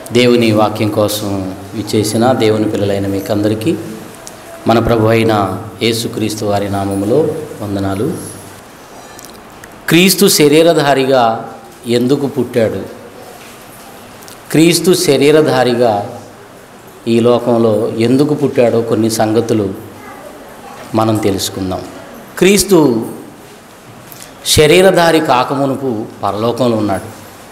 దేవుని వాక్యం కోసం విచ్చేసిన దేవుని పిల్లలైన మీకు అందరికీ మన ప్రభు అయిన యేసుక్రీస్తు వారి నామములో వందనాలు క్రీస్తు శరీరధారిగా ఎందుకు పుట్టాడు క్రీస్తు శరీరధారిగా ఈ లోకంలో ఎందుకు పుట్టాడో కొన్ని సంగతులు మనం తెలుసుకుందాం క్రీస్తు శరీరధారి కాకమునుపు పరలోకంలో ఉన్నాడు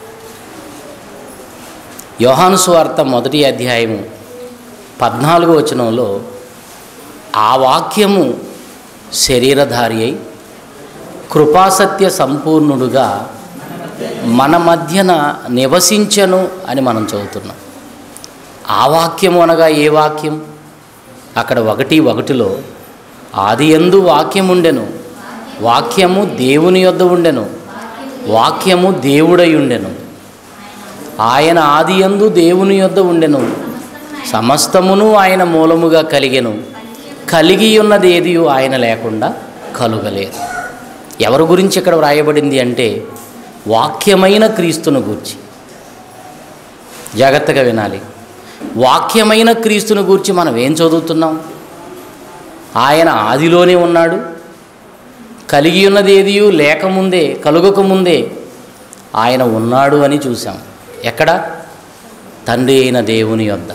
యోహాను సువార్త మొదటి అధ్యాయము పద్నాలుగో వచనంలో ఆ వాక్యము శరీరధారి అయి కృపాసత్య సంపూర్ణుడుగా మన మధ్యన నివసించను అని మనం చదువుతున్నాం ఆ వాక్యము అనగా ఏ వాక్యం అక్కడ ఒకటి ఒకటిలో ఆది ఎందు వాక్యం ఉండెను వాక్యము దేవుని యొద్ద ఉండెను వాక్యము దేవుడై ఉండెను ఆయన ఆది యందు దేవుని యొద్ద ఉండెను సమస్తమును ఆయన మూలముగా కలిగెను కలిగి ఉన్నది ఏది ఆయన లేకుండా కలుగలేదు ఎవరి గురించి ఇక్కడ వ్రాయబడింది అంటే వాక్యమైన క్రీస్తును గూర్చి జాగ్రత్తగా వినాలి వాక్యమైన క్రీస్తును గూర్చి మనం ఏం చదువుతున్నాం ఆయన ఆదిలోనే ఉన్నాడు కలిగి ఉన్నది ఏది లేకముందే కలుగకముందే ఆయన ఉన్నాడు అని చూసాం ఎక్కడ తండ్రి అయిన దేవుని యొద్ద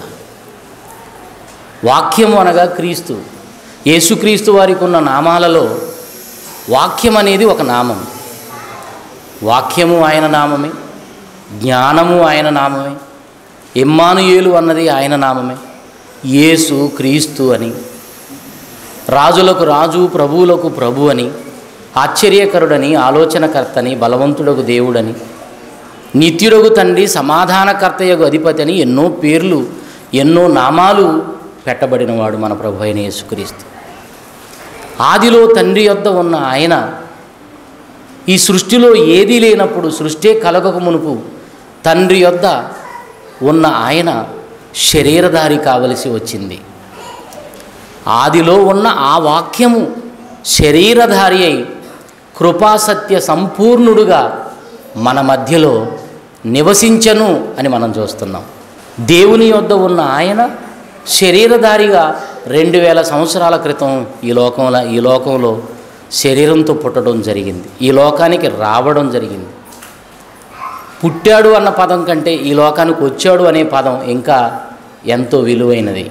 వాక్యము అనగా క్రీస్తు యేసుక్రీస్తు వారికి ఉన్న నామాలలో వాక్యం అనేది ఒక నామం వాక్యము ఆయన నామమే జ్ఞానము ఆయన నామమే ఇమ్మానుయేలు అన్నది ఆయన నామమే యేసు క్రీస్తు అని రాజులకు రాజు ప్రభువులకు ప్రభు అని ఆశ్చర్యకరుడని ఆలోచనకర్తని బలవంతుడకు దేవుడని నిత్యుడగు తండ్రి సమాధానకర్తయగు అధిపతి అని ఎన్నో పేర్లు ఎన్నో నామాలు పెట్టబడినవాడు మన ప్రభు అయిన యేసుక్రీస్తు ఆదిలో తండ్రి యొద్ద ఉన్న ఆయన ఈ సృష్టిలో ఏదీ లేనప్పుడు సృష్టి కలగక మునుపు తండ్రి యొద్ద ఉన్న ఆయన శరీరధారి కావలసి వచ్చింది ఆదిలో ఉన్న ఆ వాక్యము శరీరధారి అయి కృపాసత్య సంపూర్ణుడుగా మన మధ్యలో నివసించను అని మనం చూస్తున్నాం దేవుని యొద్ద ఉన్న ఆయన శరీరధారిగా రెండు వేల సంవత్సరాల క్రితం ఈ లోకంలో ఈ లోకంలో శరీరంతో పుట్టడం జరిగింది ఈ లోకానికి రావడం జరిగింది పుట్టాడు అన్న పదం కంటే ఈ లోకానికి వచ్చాడు అనే పదం ఇంకా ఎంతో విలువైనది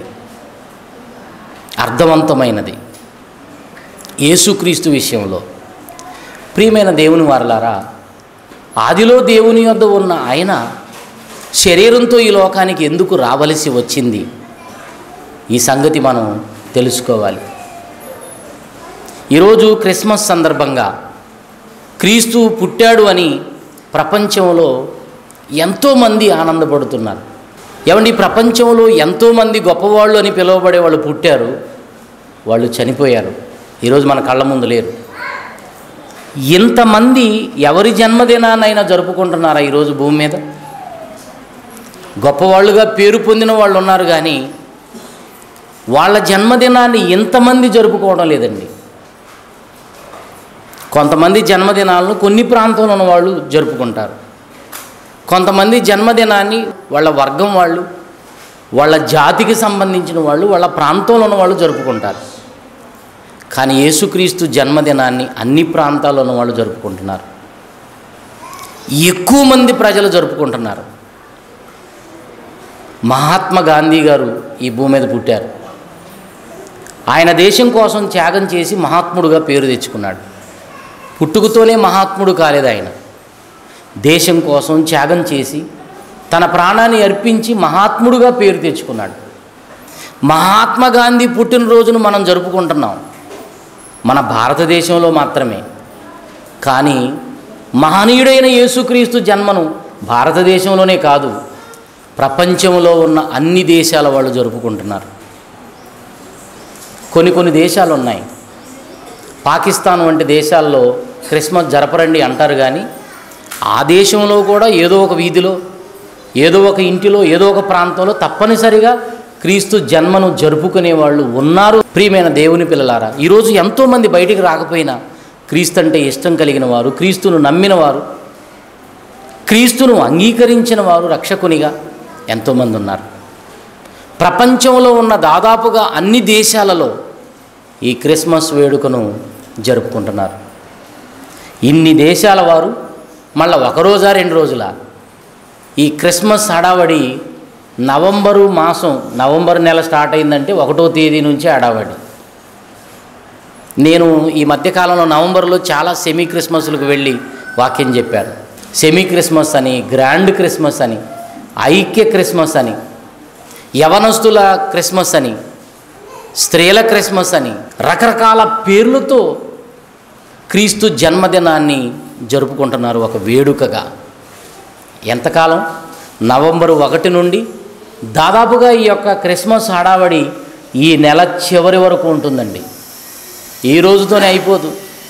అర్థవంతమైనది యేసుక్రీస్తు విషయంలో ప్రియమైన దేవుని వారలారా ఆదిలో దేవుని యొద్ద ఉన్న ఆయన శరీరంతో ఈ లోకానికి ఎందుకు రావలసి వచ్చింది ఈ సంగతి మనం తెలుసుకోవాలి ఈరోజు క్రిస్మస్ సందర్భంగా క్రీస్తు పుట్టాడు అని ప్రపంచంలో ఎంతోమంది ఆనందపడుతున్నారు ఏమండి ప్రపంచంలో ఎంతోమంది గొప్పవాళ్ళు అని పిలువబడే వాళ్ళు పుట్టారు వాళ్ళు చనిపోయారు ఈరోజు మన కళ్ళ ముందు లేరు ఇంతమంది ఎవరి జన్మదినాన్నైనా జరుపుకుంటున్నారా ఈరోజు భూమి మీద గొప్పవాళ్ళుగా పేరు పొందిన వాళ్ళు ఉన్నారు కానీ వాళ్ళ జన్మదినాన్ని ఇంతమంది జరుపుకోవడం లేదండి కొంతమంది జన్మదినాలను కొన్ని ప్రాంతంలో ఉన్న వాళ్ళు జరుపుకుంటారు కొంతమంది జన్మదినాన్ని వాళ్ళ వర్గం వాళ్ళు వాళ్ళ జాతికి సంబంధించిన వాళ్ళు వాళ్ళ ప్రాంతంలో ఉన్న వాళ్ళు జరుపుకుంటారు కానీ యేసుక్రీస్తు జన్మదినాన్ని అన్ని ప్రాంతాల్లో ఉన్న వాళ్ళు జరుపుకుంటున్నారు ఎక్కువ మంది ప్రజలు జరుపుకుంటున్నారు మహాత్మా గాంధీ గారు ఈ భూమి మీద పుట్టారు ఆయన దేశం కోసం త్యాగం చేసి మహాత్ముడుగా పేరు తెచ్చుకున్నాడు పుట్టుకతోనే మహాత్ముడు కాలేదు ఆయన దేశం కోసం త్యాగం చేసి తన ప్రాణాన్ని అర్పించి మహాత్ముడుగా పేరు తెచ్చుకున్నాడు మహాత్మా గాంధీ పుట్టినరోజును మనం జరుపుకుంటున్నాం మన భారతదేశంలో మాత్రమే కానీ మహనీయుడైన యేసుక్రీస్తు జన్మను భారతదేశంలోనే కాదు ప్రపంచంలో ఉన్న అన్ని దేశాల వాళ్ళు జరుపుకుంటున్నారు కొన్ని కొన్ని దేశాలు ఉన్నాయి పాకిస్తాన్ వంటి దేశాల్లో క్రిస్మస్ జరపరండి అంటారు కానీ ఆ దేశంలో కూడా ఏదో ఒక వీధిలో ఏదో ఒక ఇంటిలో ఏదో ఒక ప్రాంతంలో తప్పనిసరిగా క్రీస్తు జన్మను జరుపుకునే వాళ్ళు ఉన్నారు ప్రియమైన దేవుని పిల్లలారా ఈరోజు ఎంతోమంది బయటికి రాకపోయినా క్రీస్తు అంటే ఇష్టం కలిగిన వారు క్రీస్తును నమ్మిన వారు క్రీస్తును అంగీకరించిన వారు రక్షకునిగా ఎంతోమంది ఉన్నారు ప్రపంచంలో ఉన్న దాదాపుగా అన్ని దేశాలలో ఈ క్రిస్మస్ వేడుకను జరుపుకుంటున్నారు ఇన్ని దేశాల వారు మళ్ళీ ఒక రోజా రెండు రోజుల ఈ క్రిస్మస్ హడావడి నవంబరు మాసం నవంబర్ నెల స్టార్ట్ అయిందంటే ఒకటో తేదీ నుంచి హడావడి నేను ఈ మధ్యకాలంలో నవంబర్లో చాలా సెమీ క్రిస్మస్లకు వెళ్ళి వాక్యం చెప్పాను సెమీ క్రిస్మస్ అని గ్రాండ్ క్రిస్మస్ అని ఐక్య క్రిస్మస్ అని యవనస్తుల క్రిస్మస్ అని స్త్రీల క్రిస్మస్ అని రకరకాల పేర్లతో క్రీస్తు జన్మదినాన్ని జరుపుకుంటున్నారు ఒక వేడుకగా ఎంతకాలం నవంబరు ఒకటి నుండి దాదాపుగా ఈ యొక్క క్రిస్మస్ హడావడి ఈ నెల చివరి వరకు ఉంటుందండి ఈ రోజుతోనే అయిపోదు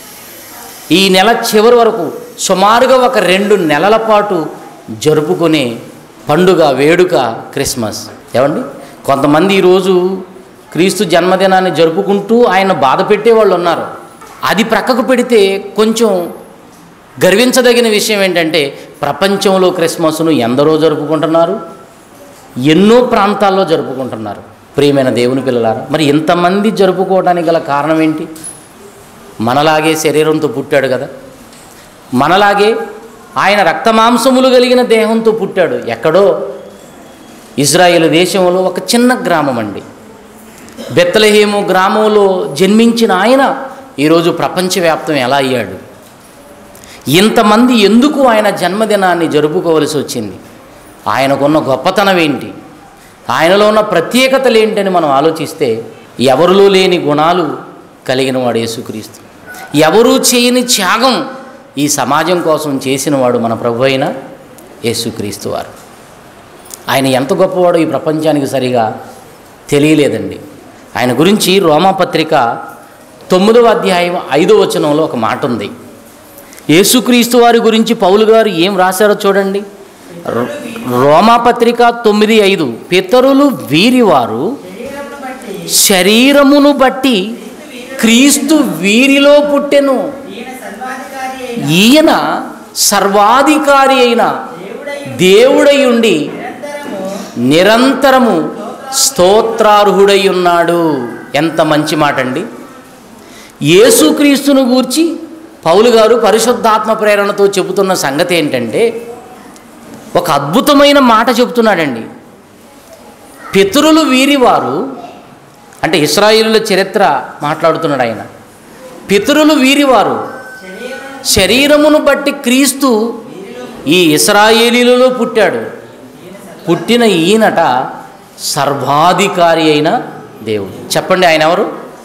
ఈ నెల చివరి వరకు సుమారుగా ఒక రెండు నెలల పాటు జరుపుకునే పండుగ వేడుక క్రిస్మస్ ఏమండి కొంతమంది ఈరోజు క్రీస్తు జన్మదినాన్ని జరుపుకుంటూ ఆయన బాధ పెట్టే వాళ్ళు ఉన్నారు అది ప్రక్కకు పెడితే కొంచెం గర్వించదగిన విషయం ఏంటంటే ప్రపంచంలో క్రిస్మస్ను ఎందరో జరుపుకుంటున్నారు ఎన్నో ప్రాంతాల్లో జరుపుకుంటున్నారు ప్రియమైన దేవుని పిల్లలారా మరి ఇంతమంది జరుపుకోవడానికి గల కారణం ఏంటి మనలాగే శరీరంతో పుట్టాడు కదా మనలాగే ఆయన రక్తమాంసములు కలిగిన దేహంతో పుట్టాడు ఎక్కడో ఇజ్రాయేల్ దేశంలో ఒక చిన్న గ్రామం అండి బెత్తలహేము గ్రామంలో జన్మించిన ఆయన ఈరోజు ప్రపంచవ్యాప్తం ఎలా అయ్యాడు ఇంతమంది ఎందుకు ఆయన జన్మదినాన్ని జరుపుకోవలసి వచ్చింది ఆయనకున్న గొప్పతనం ఏంటి ఆయనలో ఉన్న ప్రత్యేకతలు ఏంటని మనం ఆలోచిస్తే ఎవరిలో లేని గుణాలు కలిగిన వాడు యేసుక్రీస్తు ఎవరూ చేయని త్యాగం ఈ సమాజం కోసం చేసినవాడు మన ప్రభు అయిన యేసుక్రీస్తు వారు ఆయన ఎంత గొప్పవాడో ఈ ప్రపంచానికి సరిగా తెలియలేదండి ఆయన గురించి రోమాపత్రిక తొమ్మిదవ అధ్యాయం ఐదో వచనంలో ఒక మాట ఉంది యేసుక్రీస్తు వారి గురించి పౌలు గారు ఏం రాశారో చూడండి రో- రోమాపత్రిక తొమ్మిది ఐదు పితరులు వీరివారు శరీరమును బట్టి శరీరమును బట్టి క్రీస్తు వీరిలో పుట్టెను ఈయన సర్వాధికారి అయిన ఈయన సర్వాధికారి అయిన దేవుడై ఉండి నిరంతరము నిరంతరము స్తోత్రార్హుడై ఉన్నాడు ఎంత మంచి మాట అండి యేసుక్రీస్తును గూర్చి పౌలు గారు పరిశుద్ధాత్మ ప్రేరణతో చెబుతున్న సంగతి ఏంటంటే ఒక అద్భుతమైన మాట చెబుతున్నాడండి పితరులు వీరివారు అంటే ఇస్రాయిలుల చరిత్ర మాట్లాడుతున్నాడు ఆయన పితరులు వీరివారు శరీరమును శరీరమును బట్టి క్రీస్తు ఈ ఇస్రాయేలీలలో పుట్టాడు పుట్టిన ఈయనట సర్వాధికారి అయిన దేవుడు చెప్పండి ఆయన ఎవరు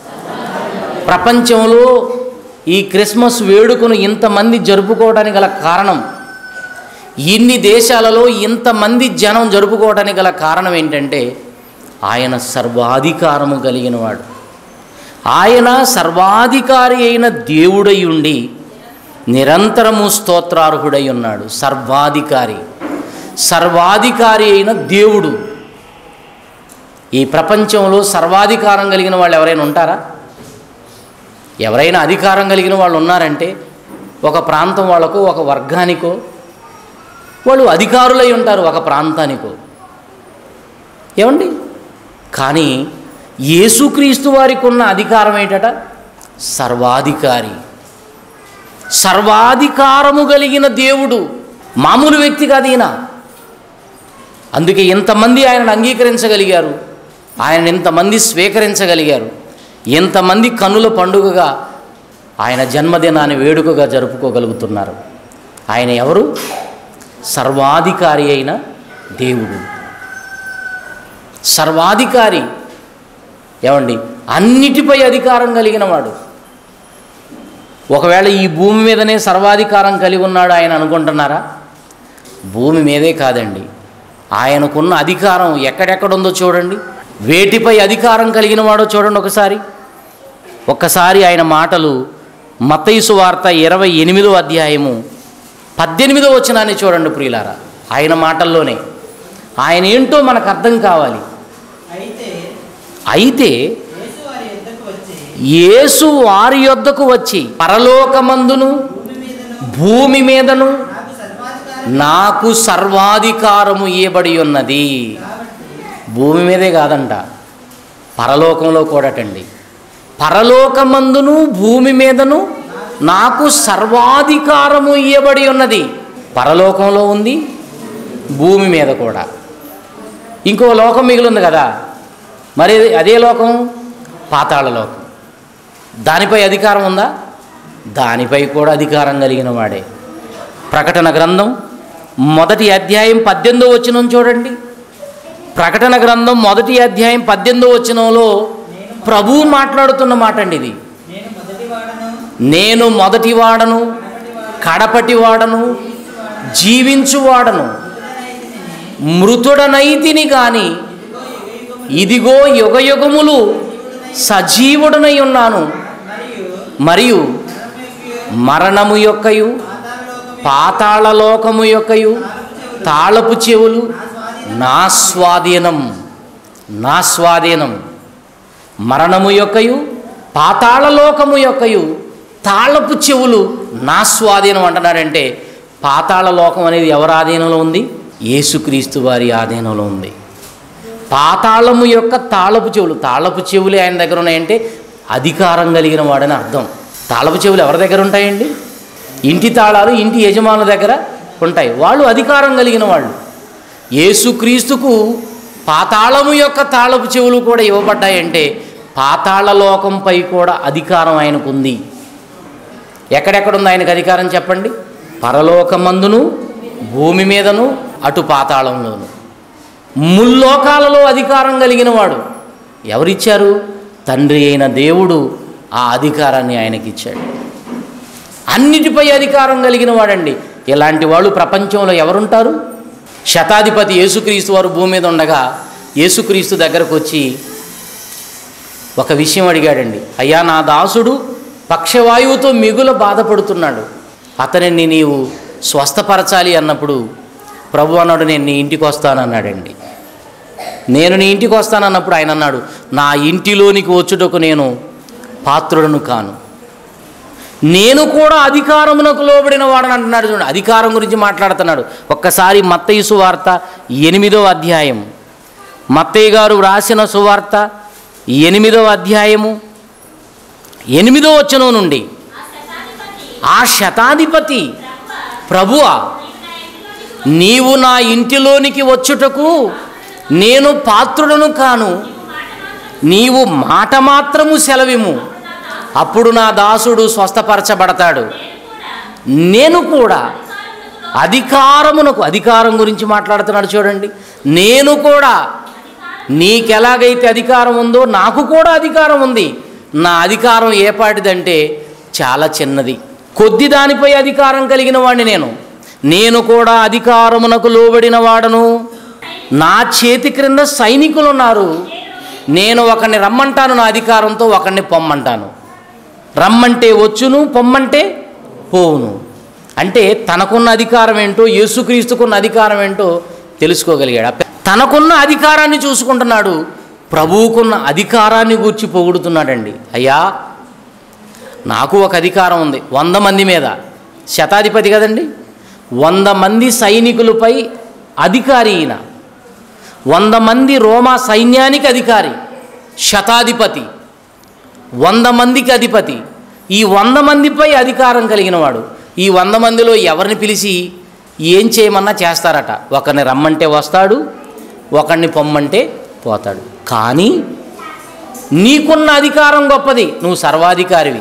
ప్రపంచంలో ఈ క్రిస్మస్ వేడుకను ఇంతమంది జరుపుకోవడానికి గల కారణం ఇన్ని దేశాలలో ఇంతమంది జనం జరుపుకోవడానికి గల కారణం ఏంటంటే ఆయన సర్వాధికారము కలిగిన వాడు ఆయన సర్వాధికారి అయిన దేవుడై ఉండి నిరంతరము స్తోత్రార్హుడై ఉన్నాడు సర్వాధికారి సర్వాధికారి అయిన దేవుడు ఈ ప్రపంచంలో సర్వాధికారం కలిగిన వాళ్ళు ఎవరైనా ఉంటారా ఎవరైనా అధికారం కలిగిన వాళ్ళు ఉన్నారంటే ఒక ప్రాంతం వాళ్ళకో ఒక వర్గానికో వాళ్ళు అధికారులై ఉంటారు ఒక ప్రాంతానికో ఏమండి కానీ యేసుక్రీస్తు వారికి ఉన్న అధికారం ఏంటట సర్వాధికారి సర్వాధికారము కలిగిన దేవుడు మామూలు వ్యక్తి కాదు ఈయన అందుకే ఇంతమంది ఆయనను అంగీకరించగలిగారు ఆయన ఇంతమంది స్వీకరించగలిగారు ఎంతమంది కన్నుల పండుగగా ఆయన జన్మదినాన్ని వేడుకగా జరుపుకోగలుగుతున్నారు ఆయన ఎవరు సర్వాధికారి అయిన దేవుడు సర్వాధికారి ఏమండి అన్నిటిపై అధికారం కలిగిన వాడు ఒకవేళ ఈ భూమి మీదనే సర్వాధికారం కలిగి ఉన్నాడు ఆయన అనుకుంటున్నారా భూమి మీదే కాదండి ఆయనకున్న అధికారం ఎక్కడెక్కడుందో చూడండి వేటిపై అధికారం కలిగిన వాడో చూడండి ఒకసారి ఒక్కసారి ఆయన మాటలు మతైసు వార్త ఇరవై ఎనిమిదో అధ్యాయము పద్దెనిమిదో వచనాన్ని చూడండి ప్రియులారా ఆయన మాటల్లోనే ఆయన ఏంటో మనకు అర్థం కావాలి అయితే అయితే యేసు వారి యొద్దకు వచ్చి యేసు వారి యొద్దకు వచ్చి పరలోకమందును భూమి మీదను భూమి మీదను నాకు సర్వాధికారం నాకు సర్వాధికారము ఇవ్వబడి ఉన్నది భూమి మీదే కాదంట పరలోకంలో కూడాటండి పరలోకమందును భూమి మీదను నాకు సర్వాధికారము ఇవ్వబడి ఉన్నది పరలోకంలో ఉంది భూమి మీద కూడా ఇంకో లోకం మిగిలింది కదా మరి అదే లోకం పాతాళ లోకం దానిపై అధికారం ఉందా దానిపై కూడా అధికారం కలిగిన వాడే ప్రకటన గ్రంథం మొదటి అధ్యాయం పద్దెనిమిదో వచనం చూడండి ప్రకటన గ్రంథం మొదటి అధ్యాయం పద్దెనిమిదో వచనంలో ప్రభువు మాట్లాడుతున్న మాట అండి ఇది నేను మొదటి వాడను నేను మొదటి వాడను కడపటి వాడను జీవించువాడను మృతుడనైతిని గాని ఇదిగో యుగయుగములు సజీవుడనై ఉన్నాను మరియు మరణము యొక్కయు పాతాళ లోకము యొక్కయు తాళపు చెవులు నా స్వాధీనం నా స్వాధీనం మరణము యొక్కయు పాతాళ లోకము యొక్కయు తాళపు చెవులు నా స్వాధీనం అంటున్నాడంటే పాతాళ లోకం అనేది ఎవరి ఆధీనంలో ఉంది యేసుక్రీస్తు వారి ఆధీనంలో ఉంది పాతాళము యొక్క తాళపు చెవులు తాళపు చెవులు ఆయన దగ్గర ఉన్నాయంటే అధికారం కలిగిన వాడని అర్థం తాళపు చెవులు ఎవరి దగ్గర ఉంటాయండి ఇంటి తాళాలు ఇంటి యజమానుల దగ్గర ఉంటాయి వాళ్ళు అధికారం కలిగిన వాళ్ళు యేసుక్రీస్తుకు పాతాళము యొక్క తాళపు చెవులు కూడా ఇవ్వబడ్డాయంటే పాతాళ లోకంపై కూడా అధికారం ఆయనకుంది ఎక్కడెక్కడుంది ఆయనకు అధికారం చెప్పండి పరలోకమందును భూమి మీదను అటు పాతాళంలోను ముల్లోకాలలో అధికారం కలిగిన వాడు ఎవరిచ్చారు తండ్రి అయిన దేవుడు ఆ అధికారాన్ని ఆయనకి ఇచ్చాడు అన్నిటిపై అధికారం కలిగిన వాడండి ఇలాంటి వాళ్ళు ప్రపంచంలో ఎవరుంటారు శతాధిపతి యేసుక్రీస్తు వారు భూమి మీద ఉండగా యేసుక్రీస్తు దగ్గరకు వచ్చి ఒక విషయం అడిగాడండి అయ్యా నా దాసుడు పక్షవాయువుతో మిగుల బాధపడుతున్నాడు అతనిని నీవు స్వస్థపరచాలి అన్నప్పుడు ప్రభు అన్నాడు నేను నీ ఇంటికి వస్తానన్నాడండి నేను నీ ఇంటికి వస్తానన్నప్పుడు ఆయన అన్నాడు నా ఇంటిలోనికి వచ్చుటకు నేను పాత్రుడను కాను నేను కూడా అధికారమునకు లోబడిన వాడని అంటున్నాడు చూడండి అధికారం గురించి మాట్లాడుతున్నాడు ఒక్కసారి మత్తయి సువార్త ఎనిమిదో అధ్యాయం మత్తయ్య గారు రాసిన సువార్త ఎనిమిదో అధ్యాయము ఎనిమిదో వచనం నుండి ఆ శతాధిపతి ప్రభువా నీవు నా ఇంటిలోనికి వచ్చుటకు నేను పాత్రుడను కాను నీవు మాట మాత్రము సెలవిము అప్పుడు నా దాసుడు స్వస్థపరచబడతాడు నేను కూడా అధికారమునకు అధికారం గురించి మాట్లాడుతున్నాడు చూడండి నేను కూడా నీకెలాగైతే అధికారం ఉందో నాకు కూడా అధికారం ఉంది నా అధికారం ఏ పాటిదంటే చాలా చిన్నది కొద్ది దానిపై అధికారం కలిగిన వాడిని నేను నేను కూడా అధికారమునకు లోబడిన వాడను నా చేతి క్రింద సైనికులు ఉన్నారు నేను ఒకరిని రమ్మంటాను నా అధికారంతో ఒకరిని పొమ్మంటాను రమ్మంటే వచ్చును పొమ్మంటే పోవును అంటే తనకున్న అధికారం ఏంటో యేసుక్రీస్తుకున్న అధికారం ఏంటో తెలుసుకోగలిగాడు తనకున్న అధికారాన్ని చూసుకుంటున్నాడు ప్రభువుకున్న అధికారాన్ని గూర్చి పొగుడుతున్నాడండి అయ్యా నాకు ఒక అధికారం ఉంది వంద మంది మీద శతాధిపతి కదండి వంద మంది సైనికులపై అధికారి ఈయన వంద మంది రోమా సైన్యానికి అధికారి శతాధిపతి వంద మందికి అధిపతి ఈ వంద మందిపై అధికారం కలిగిన వాడు ఈ వంద మందిలో ఎవరిని పిలిచి ఏం చేయమన్నా చేస్తారట ఒకరిని రమ్మంటే వస్తాడు ఒకరిని పొమ్మంటే పోతాడు కానీ నీకున్న అధికారం గొప్పది నువ్వు సర్వాధికారివి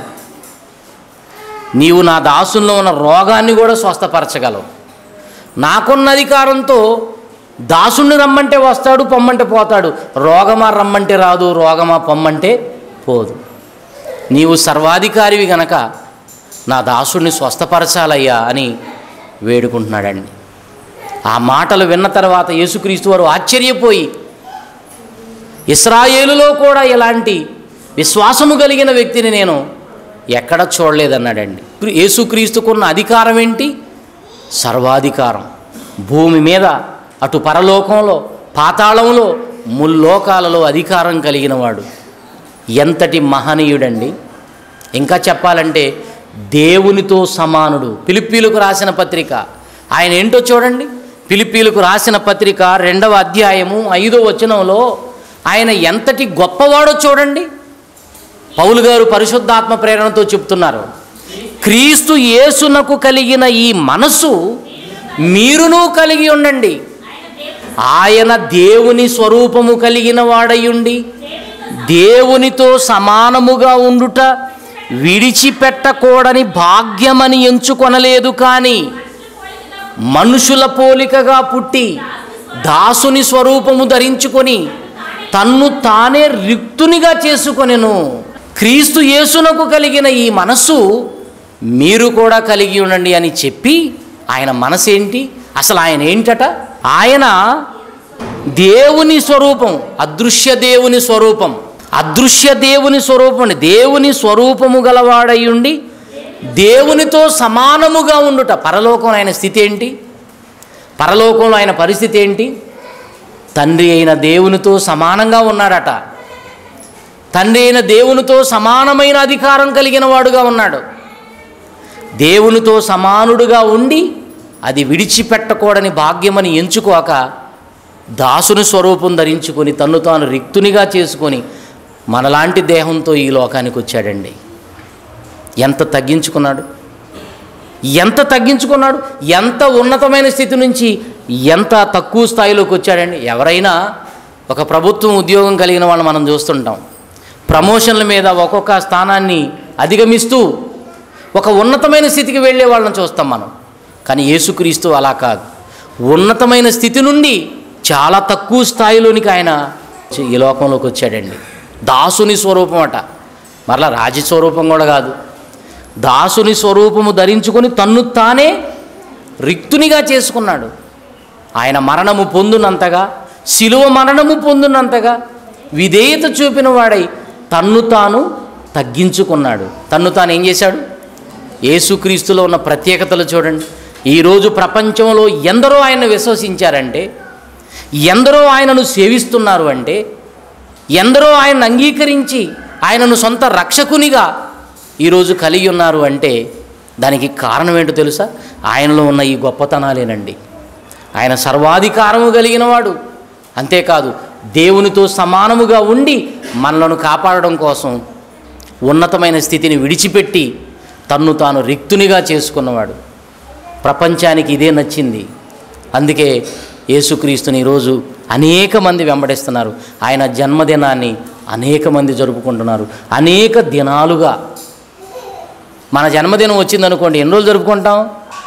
నీవు నా దాసుల్లో ఉన్న రోగాన్ని కూడా స్వస్థపరచగలవు నాకున్న అధికారంతో దాసుని రమ్మంటే వస్తాడు పొమ్మంటే పోతాడు రోగమా రమ్మంటే రాదు రోగమా పొమ్మంటే పోదు నీవు సర్వాధికారివి గనక నా దాసుడిని స్వస్థపరచాలయ్యా అని వేడుకుంటున్నాడండి ఆ మాటలు విన్న తర్వాత యేసుక్రీస్తు వారు ఆశ్చర్యపోయి ఇస్రాయేలులో కూడా ఇలాంటి విశ్వాసము కలిగిన వ్యక్తిని నేను ఎక్కడ చూడలేదన్నాడండి యేసుక్రీస్తుకున్న అధికారం ఏంటి సర్వాధికారం భూమి మీద అటు పరలోకంలో పాతాళంలో ముల్లోకాలలో అధికారం కలిగిన వాడు ఎంతటి మహనీయుడండి ఇంకా చెప్పాలంటే దేవునితో సమానుడు పిలిపిలకు రాసిన పత్రిక ఆయన ఏంటో చూడండి పిలిపీలకు రాసిన పత్రిక రెండవ అధ్యాయము ఐదో వచనంలో ఆయన ఎంతటి గొప్పవాడో చూడండి పౌలు గారు పరిశుద్ధాత్మ ప్రేరణతో చెప్తున్నారు క్రీస్తు యేసునకు కలిగిన ఈ మనసు మీరును కలిగి ఉండండి ఆయన దేవుని స్వరూపము కలిగిన వాడయుండి దేవునితో సమానముగా ఉండుట విడిచిపెట్టకూడని భాగ్యమని ఎంచుకొనలేదు కానీ మనుషుల పోలికగా పుట్టి దాసుని స్వరూపము ధరించుకొని తన్ను తానే రిక్తునిగా చేసుకొనెను క్రీస్తు యేసునకు కలిగిన ఈ మనస్సు మీరు కూడా కలిగి ఉండండి అని చెప్పి ఆయన మనసు ఏంటి అసలు ఆయన ఏంటట ఆయన దేవుని స్వరూపం అదృశ్య దేవుని స్వరూపం అదృశ్య దేవుని స్వరూపం అండి దేవుని స్వరూపము గలవాడయుండి దేవునితో సమానముగా ఉండుట పరలోకంలో ఆయన స్థితి ఏంటి పరలోకంలో ఆయన పరిస్థితి ఏంటి తండ్రి అయిన దేవునితో సమానంగా ఉన్నాడట తండ్రి అయిన దేవునితో సమానమైన అధికారం కలిగిన వాడుగా ఉన్నాడు దేవునితో సమానుడుగా ఉండి అది విడిచిపెట్టకూడని భాగ్యమని ఎంచుకోక దాసుని స్వరూపం ధరించుకొని తన్ను తాను రిక్తునిగా చేసుకొని మనలాంటి దేహంతో ఈ లోకానికి వచ్చాడండి ఎంత తగ్గించుకున్నాడు ఎంత తగ్గించుకున్నాడు ఎంత ఉన్నతమైన స్థితి నుంచి ఎంత తక్కువ స్థాయిలోకి వచ్చాడండి ఎవరైనా ఒక ప్రభుత్వం ఉద్యోగం కలిగిన వాళ్ళని మనం చూస్తుంటాం ప్రమోషన్ల మీద ఒక్కొక్క స్థానాన్ని అధిగమిస్తూ ఒక ఉన్నతమైన స్థితికి వెళ్ళే వాళ్ళని చూస్తాం మనం కానీ యేసుక్రీస్తు అలా కాదు ఉన్నతమైన స్థితి నుండి చాలా తక్కువ స్థాయిలోనికి ఆయన ఈ లోకంలోకి వచ్చాడండి దాసుని స్వరూపం అట మరలా రాజ స్వరూపం కూడా కాదు దాసుని స్వరూపము ధరించుకొని తన్ను తానే రిక్తునిగా చేసుకున్నాడు ఆయన మరణము పొందునంతగా శిలువ మరణము పొందునంతగా విధేయత చూపిన వాడై తన్ను తాను తగ్గించుకున్నాడు తన్ను తాను ఏం చేశాడు యేసుక్రీస్తులో ఉన్న ప్రత్యేకతలు చూడండి ఈరోజు ప్రపంచంలో ఎందరో ఆయన విశ్వసించారంటే ఎందరో ఆయనను సేవిస్తున్నారు అంటే ఎందరో ఆయనను అంగీకరించి ఆయనను సొంత రక్షకునిగా ఈరోజు కలిగి ఉన్నారు అంటే దానికి కారణం ఏంటో తెలుసా ఆయనలో ఉన్న ఈ గొప్పతనాలేనండి ఆయన సర్వాధికారము కలిగిన వాడు అంతేకాదు దేవునితో సమానముగా ఉండి మనలను కాపాడడం కోసం ఉన్నతమైన స్థితిని విడిచిపెట్టి తన్ను తాను రిక్తునిగా చేసుకున్నవాడు ప్రపంచానికి ఇదే నచ్చింది అందుకే యేసుక్రీస్తుని ఈరోజు అనేక మంది వెంబడిస్తున్నారు ఆయన జన్మదినాన్ని అనేక మంది జరుపుకుంటున్నారు అనేక దినాలుగా మన జన్మదినం వచ్చిందనుకోండి ఎన్ని రోజులు జరుపుకుంటాం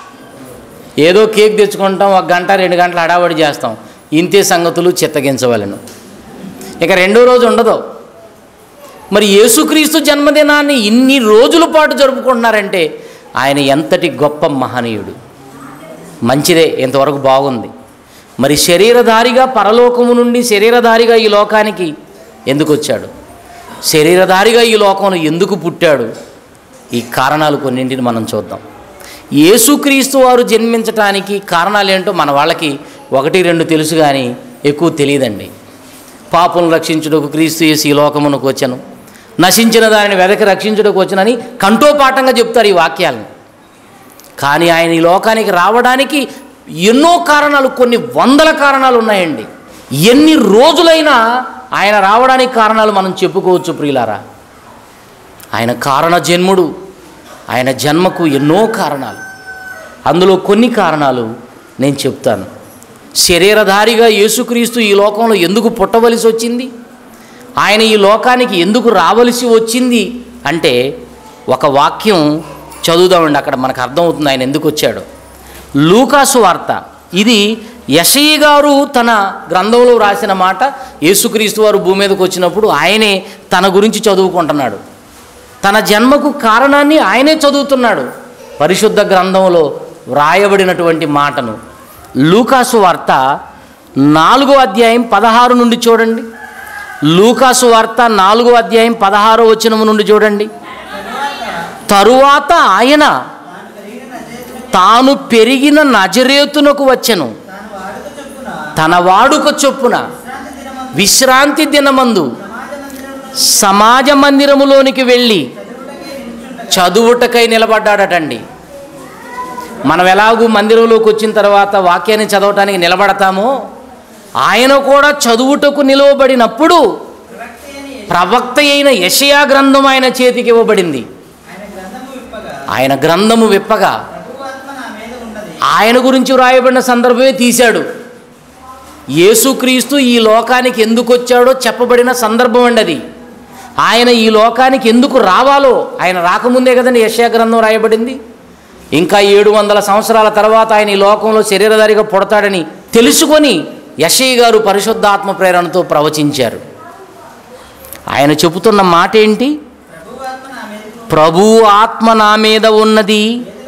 ఏదో కేక్ తెచ్చుకుంటాం ఒక గంట రెండు గంటలు హడావడి చేస్తాం ఇంతే సంగతులు చిత్తగించవలను ఇక రెండో రోజు ఉండదు మరి యేసుక్రీస్తు జన్మదినాన్ని ఇన్ని రోజుల పాటు జరుపుకుంటున్నారంటే ఆయన ఎంతటి గొప్ప మహనీయుడు మంచిదే ఇంతవరకు బాగుంది మరి శరీరధారిగా పరలోకము నుండి శరీరధారిగా ఈ లోకానికి ఎందుకు వచ్చాడు శరీరధారిగా ఈ లోకంలో ఎందుకు పుట్టాడు ఈ కారణాలు కొన్నింటిని మనం చూద్దాం యేసుక్రీస్తు వారు జన్మించటానికి కారణాలు ఏంటో మన వాళ్ళకి ఒకటి రెండు తెలుసు కానీ ఎక్కువ తెలియదండి పాపలను రక్షించుటకు క్రీస్తు యేసు ఈ లోకమునకు వచ్చాను నశించిన దానిని వెదకి రక్షించుటకు వచ్చానని కంఠోపాఠంగా చెప్తారు ఈ వాక్యాలను కానీ ఆయన ఈ లోకానికి రావడానికి ఎన్నో కారణాలు కొన్ని వందల కారణాలు ఉన్నాయండి ఎన్ని రోజులైనా ఆయన రావడానికి కారణాలు మనం చెప్పుకోవచ్చు ప్రియులారా ఆయన కారణ జన్ముడు ఆయన జన్మకు ఎన్నో కారణాలు అందులో కొన్ని కారణాలు నేను చెప్తాను శరీరధారిగా యేసుక్రీస్తు ఈ లోకంలో ఎందుకు పుట్టవలసి వచ్చింది ఆయన ఈ లోకానికి ఎందుకు రావలసి వచ్చింది అంటే ఒక వాక్యం చదువుదామండి అక్కడ మనకు అర్థమవుతుంది ఆయన ఎందుకు వచ్చాడు లూకాసు వార్త ఇది యశయ్య గారు తన గ్రంథంలో రాసిన మాట యేసుక్రీస్తు వారు భూమి మీదకి వచ్చినప్పుడు ఆయనే తన గురించి చదువుకుంటున్నాడు తన జన్మకు కారణాన్ని ఆయనే చదువుతున్నాడు పరిశుద్ధ గ్రంథంలో వ్రాయబడినటువంటి మాటను లూకాసు వార్త నాలుగో అధ్యాయం పదహారు నుండి చూడండి లూకాసు వార్త నాలుగో అధ్యాయం పదహారో వచనము నుండి చూడండి తరువాత ఆయన తాను పెరిగిన నజరేతునకు వచ్చెను తాను వాడుక చొప్పున తన వాడుక చొప్పున విశ్రాంతి దినమందు విశ్రాంతి దినమందు సమాజ మందిరములో సమాజ మందిరములోనికి వెళ్ళి చదువుటకై నిల్చుండగా చదువుటకై నిలబడ్డాడటండి మనం ఎలాగూ మందిరంలోకి వచ్చిన తర్వాత వాక్యాన్ని చదవటానికి నిలబడతామో ఆయన కూడా చదువుటకు నిలవబడినప్పుడు ప్రవక్త అని ప్రవక్త అయిన యషయా గ్రంథం ఆయన చేతికి ఇవ్వబడింది ఆయన గ్రంథము విప్పగా ఆయన గ్రంథము విప్పగా ప్రభువాత్మ నా మీద ఉన్నది ఆయన గురించి వ్రాయబడిన సందర్భమే తీశాడు యేసుక్రీస్తు ఈ లోకానికి ఎందుకు వచ్చాడో చెప్పబడిన సందర్భం అండి అది ఆయన ఈ లోకానికి ఎందుకు రావాలో ఆయన రాకముందే కదండి యశా గ్రంథం రాయబడింది ఇంకా ఏడు వందల సంవత్సరాల తర్వాత ఆయన ఈ లోకంలో శరీరధారిగా పుడతాడని తెలుసుకొని యశయ్య గారు పరిశుద్ధాత్మ ప్రేరణతో ప్రవచించారు ఆయన చెబుతున్న మాట ఏంటి ప్రభువాత్మ నా మీద ప్రభు ఆత్మ నా మీద ఉన్నది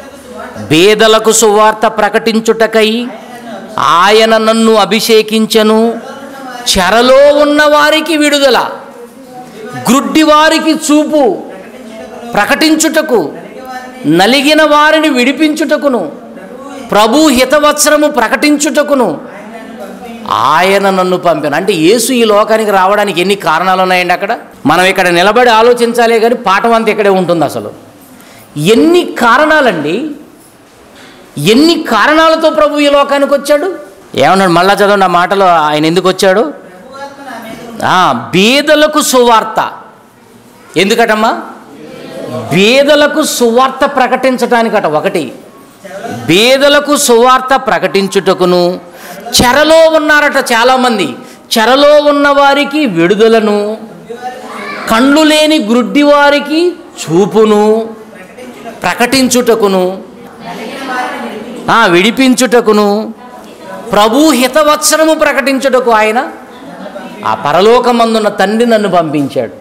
బేదలకు సువార్త ప్రకటించుటకై ఆయన నన్ను అభిషేకించను చెరలో ఉన్న వారికి విడుదల గ్రుడ్డి వారికి చూపు ప్రకటించుటకు నలిగిన వారిని విడిపించుటకును ప్రభు హితవత్సరము ప్రకటించుటకును ఆయన నన్ను పంపాను అంటే యేసు ఈ లోకానికి రావడానికి ఎన్ని కారణాలు ఉన్నాయండి అక్కడ మనం ఇక్కడ నిలబడి ఆలోచించాలే కానీ పాఠం అంతా ఇక్కడే ఉంటుంది అసలు ఎన్ని కారణాలండి ఎన్ని కారణాలతో ప్రభు ఈ లోకానికి వచ్చాడు ఏమన్నాడు మళ్ళా చదవండి ఆ మాటలో ఆయన ఎందుకు వచ్చాడు ప్రభువాత్మ నా మీద ఉన్నది ఆ, బీదలకు సువార్త ఎందుకటమ్మా బీదలకు సువార్త ప్రకటించటానికట ఒకటి బీదలకు సువార్త ప్రకటించుటకును చెరలో ఉన్నారట చాలామంది చెరలో ఉన్న వారికి విడుదలను కళ్ళు లేని గ్రుడ్డి వారికి చూపును ప్రకటించుటకును ఆ, విడిపించుటకును ప్రభు హితవత్సరము ప్రకటించుటకు ఆయన ఆ పరలోకమందున్న తండ్రి నన్ను పంపించాడు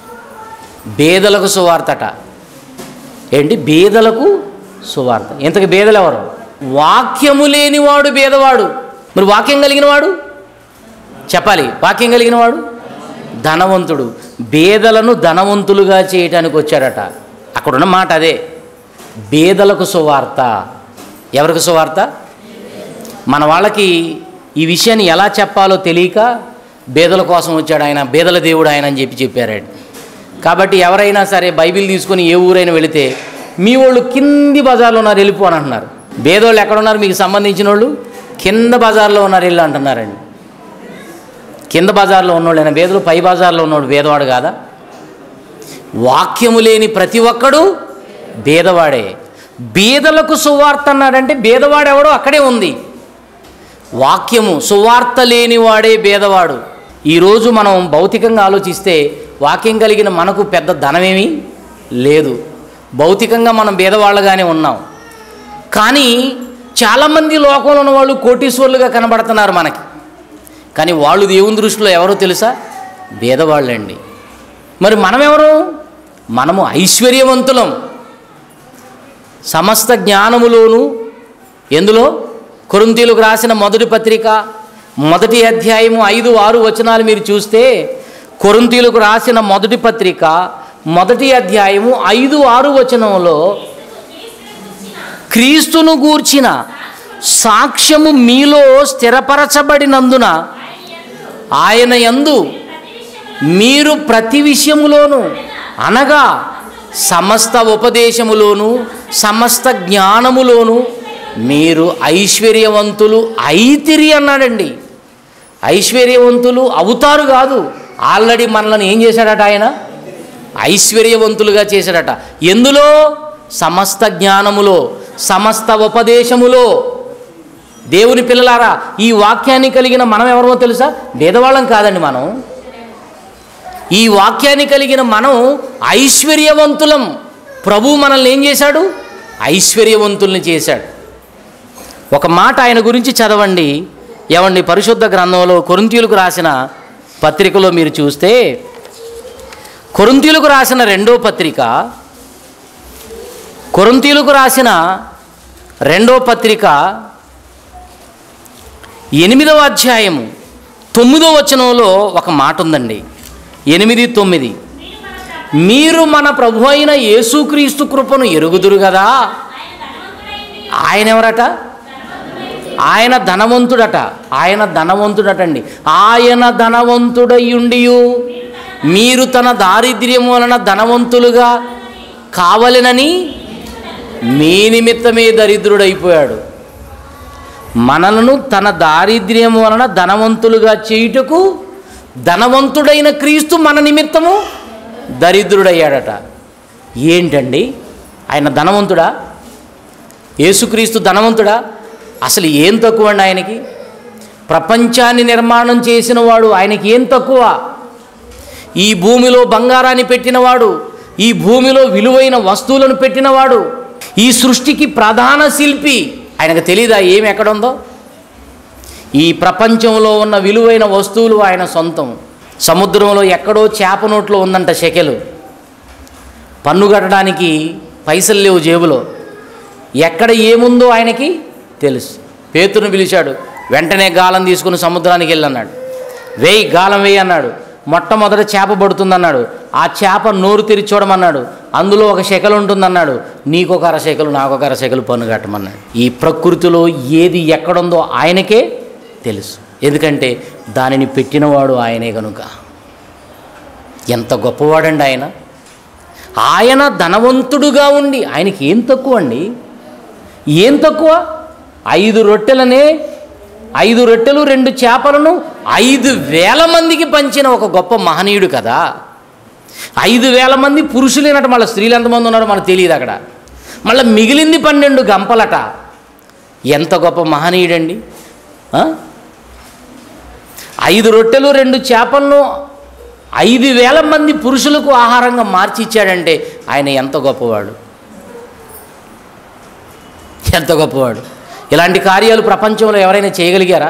బేదలకు సువార్తట ఏంటి బేదలకు సువార్త ఇంతకు బేదలు ఎవరు వాక్యము లేనివాడు బేదవాడు మరి వాక్యం కలిగిన వాడు చెప్పాలి వాక్యం కలిగిన వాడు ధనవంతుడు బేదలను ధనవంతులుగా చేయటానికి వచ్చాడట అక్కడున్న మాట అదే బేదలకు సువార్త ఎవరికి సువార్త మన వాళ్ళకి ఈ విషయాన్ని ఎలా చెప్పాలో తెలియక బేదల కోసం వచ్చాడు ఆయన బేదల దేవుడు ఆయన అని చెప్పి చెప్పారండి కాబట్టి ఎవరైనా సరే బైబిల్ తీసుకొని ఏ ఊరైనా వెళితే మీ వాళ్ళు కింది బజార్లో ఉన్నారు వెళ్ళిపో అని అంటున్నారు బేదోళ్ళు ఎక్కడున్నారు మీకు సంబంధించిన వాళ్ళు కింద బజార్లో ఉన్నారు వెళ్ళు అంటున్నారండి కింద బజార్లో ఉన్నోళ్ళైనా బేదలు పై బజార్లో ఉన్నోడు బేదవాడు కాదా వాక్యము లేని ప్రతి ఒక్కడు బేదవాడే బీదలకు సువార్త అన్నాడంటే బేదవాడెవడో అక్కడే ఉంది వాక్యము సువార్త లేనివాడే బేదవాడు ఈరోజు మనం భౌతికంగా ఆలోచిస్తే వాక్యం కలిగిన మనకు పెద్ద ధనమేమీ లేదు భౌతికంగా మనం బేదవాళ్ళగానే ఉన్నాం కానీ చాలామంది లోకంలో ఉన్న వాళ్ళు కోటీశ్వరులుగా కనబడుతున్నారు మనకి కానీ వాళ్ళు దేవుని దృష్టిలో ఎవరో తెలుసా బేదవాళ్ళండి మరి మనం ఎవరు మనము ఐశ్వర్యవంతులం సమస్త జ్ఞానములోను ఎందులో కొరింథీలకు రాసిన మొదటి పత్రిక మొదటి అధ్యాయము ఐదు ఆరు వచనాలు మీరు చూస్తే కొరింథీలకు రాసిన మొదటి పత్రిక మొదటి అధ్యాయము ఐదు ఆరు వచనంలో క్రీస్తును గూర్చిన సాక్ష్యము మీలో స్థిరపరచబడినందున ఆయన యందు మీరు ప్రతి విషయములోను అనగా సమస్త ఉపదేశములోను సమస్త జ్ఞానములోను మీరు ఐశ్వర్యవంతులు అయితిరి అన్నాడండి ఐశ్వర్యవంతులు అవుతారు కాదు ఆల్రెడీ మనల్ని ఏం చేశాడట ఆయన ఐశ్వర్యవంతులుగా చేశాడట ఎందులో సమస్త జ్ఞానములో సమస్త ఉపదేశములో దేవుని పిల్లలారా ఈ వాక్యాన్ని కలిగిన మనం ఎవరో తెలుసా భేదవాళ్ళం కాదండి మనం ఈ వాక్యాన్ని కలిగిన మనం ఐశ్వర్యవంతులం ప్రభు మనల్ని ఏం చేశాడు ఐశ్వర్యవంతుల్ని చేశాడు ఒక మాట ఆయన గురించి చదవండి ఏమండి పరిశుద్ధ గ్రంథంలో కొరింతీయులకు రాసిన పత్రికలో మీరు చూస్తే కొరింతీయులకు రాసిన రెండో పత్రిక కొరింతీయులకు రాసిన రెండో పత్రిక ఎనిమిదవ అధ్యాయము తొమ్మిదో వచనంలో ఒక మాట ఉందండి ఎనిమిది తొమ్మిది మీరు మన ప్రభు అయిన యేసుక్రీస్తు కృపను ఎరుగుదురు కదా ఆయన ఎవరట ఆయన ధనవంతుడట ఆయన ధనవంతుడటండి ఆయన ధనవంతుడయ్యుండియు మీరు తన దారిద్ర్యం వలన ధనవంతులుగా కావలెనని మీ నిమిత్తమే దరిద్రుడైపోయాడు మనలను తన దారిద్ర్యం వలన ధనవంతులుగా చేయుటకు ధనవంతుడైన క్రీస్తు మన నిమిత్తము దరిద్రుడయ్యాడట ఏంటండి ఆయన ధనవంతుడా యేసుక్రీస్తు ధనవంతుడా అసలు ఏం తక్కువ అండి ఆయనకి ప్రపంచాన్ని నిర్మాణం చేసిన వాడు ఆయనకి ఏం తక్కువ ఈ భూమిలో బంగారాన్ని పెట్టినవాడు ఈ భూమిలో విలువైన వస్తువులను పెట్టినవాడు ఈ సృష్టికి ప్రధాన శిల్పి ఆయనకు తెలీదా ఏమి ఎక్కడుందో ఈ ప్రపంచంలో ఉన్న విలువైన వస్తువులు ఆయన సొంతం సముద్రంలో ఎక్కడో చేప నోట్లో ఉందంట శకెలు పన్ను కట్టడానికి పైసలు లేవు జేబులో ఎక్కడ ఏముందో ఆయనకి తెలుసు పేతురుని పిలిచాడు వెంటనే గాలం తీసుకుని సముద్రానికి వెళ్ళన్నాడు వేయి గాలం వేయి అన్నాడు మొట్టమొదట చేప పడుతుందన్నాడు ఆ చేప నోరు తెరిచి చూడమన్నాడు అందులో ఒక శకలు ఉంటుందన్నాడు నీకొక అర శకలు నాకొక అర శకలు పన్ను కట్టమన్నాడు ఈ ప్రకృతిలో ఏది ఎక్కడుందో ఆయనకే తెలుసు ఎందుకంటే దానిని పెట్టినవాడు ఆయనే కనుక ఎంత గొప్పవాడండి ఆయన ఆయన ధనవంతుడుగా ఉండి ఆయనకి ఏం తక్కువ అండి ఏం తక్కువ ఐదు రొట్టెలనే ఐదు రొట్టెలు రెండు చేపలను ఐదు వేల మందికి పంచిన ఒక గొప్ప మహనీయుడు కదా ఐదు వేల మంది పురుషులేనట మళ్ళీ స్త్రీలు ఎంతమంది ఉన్నారో మనకు తెలియదు అక్కడ మళ్ళీ మిగిలింది పన్నెండు గంపలట ఎంత గొప్ప మహనీయుడండి ఆ? ఐదు రొట్టెలు రెండు చేపలను ఐదు వేల మంది పురుషులకు ఆహారంగా మార్చి ఇచ్చాడంటే ఆయన ఎంత గొప్పవాడు ఎంత గొప్పవాడు ఇలాంటి కార్యాలు ప్రపంచంలో ఎవరైనా చేయగలిగారా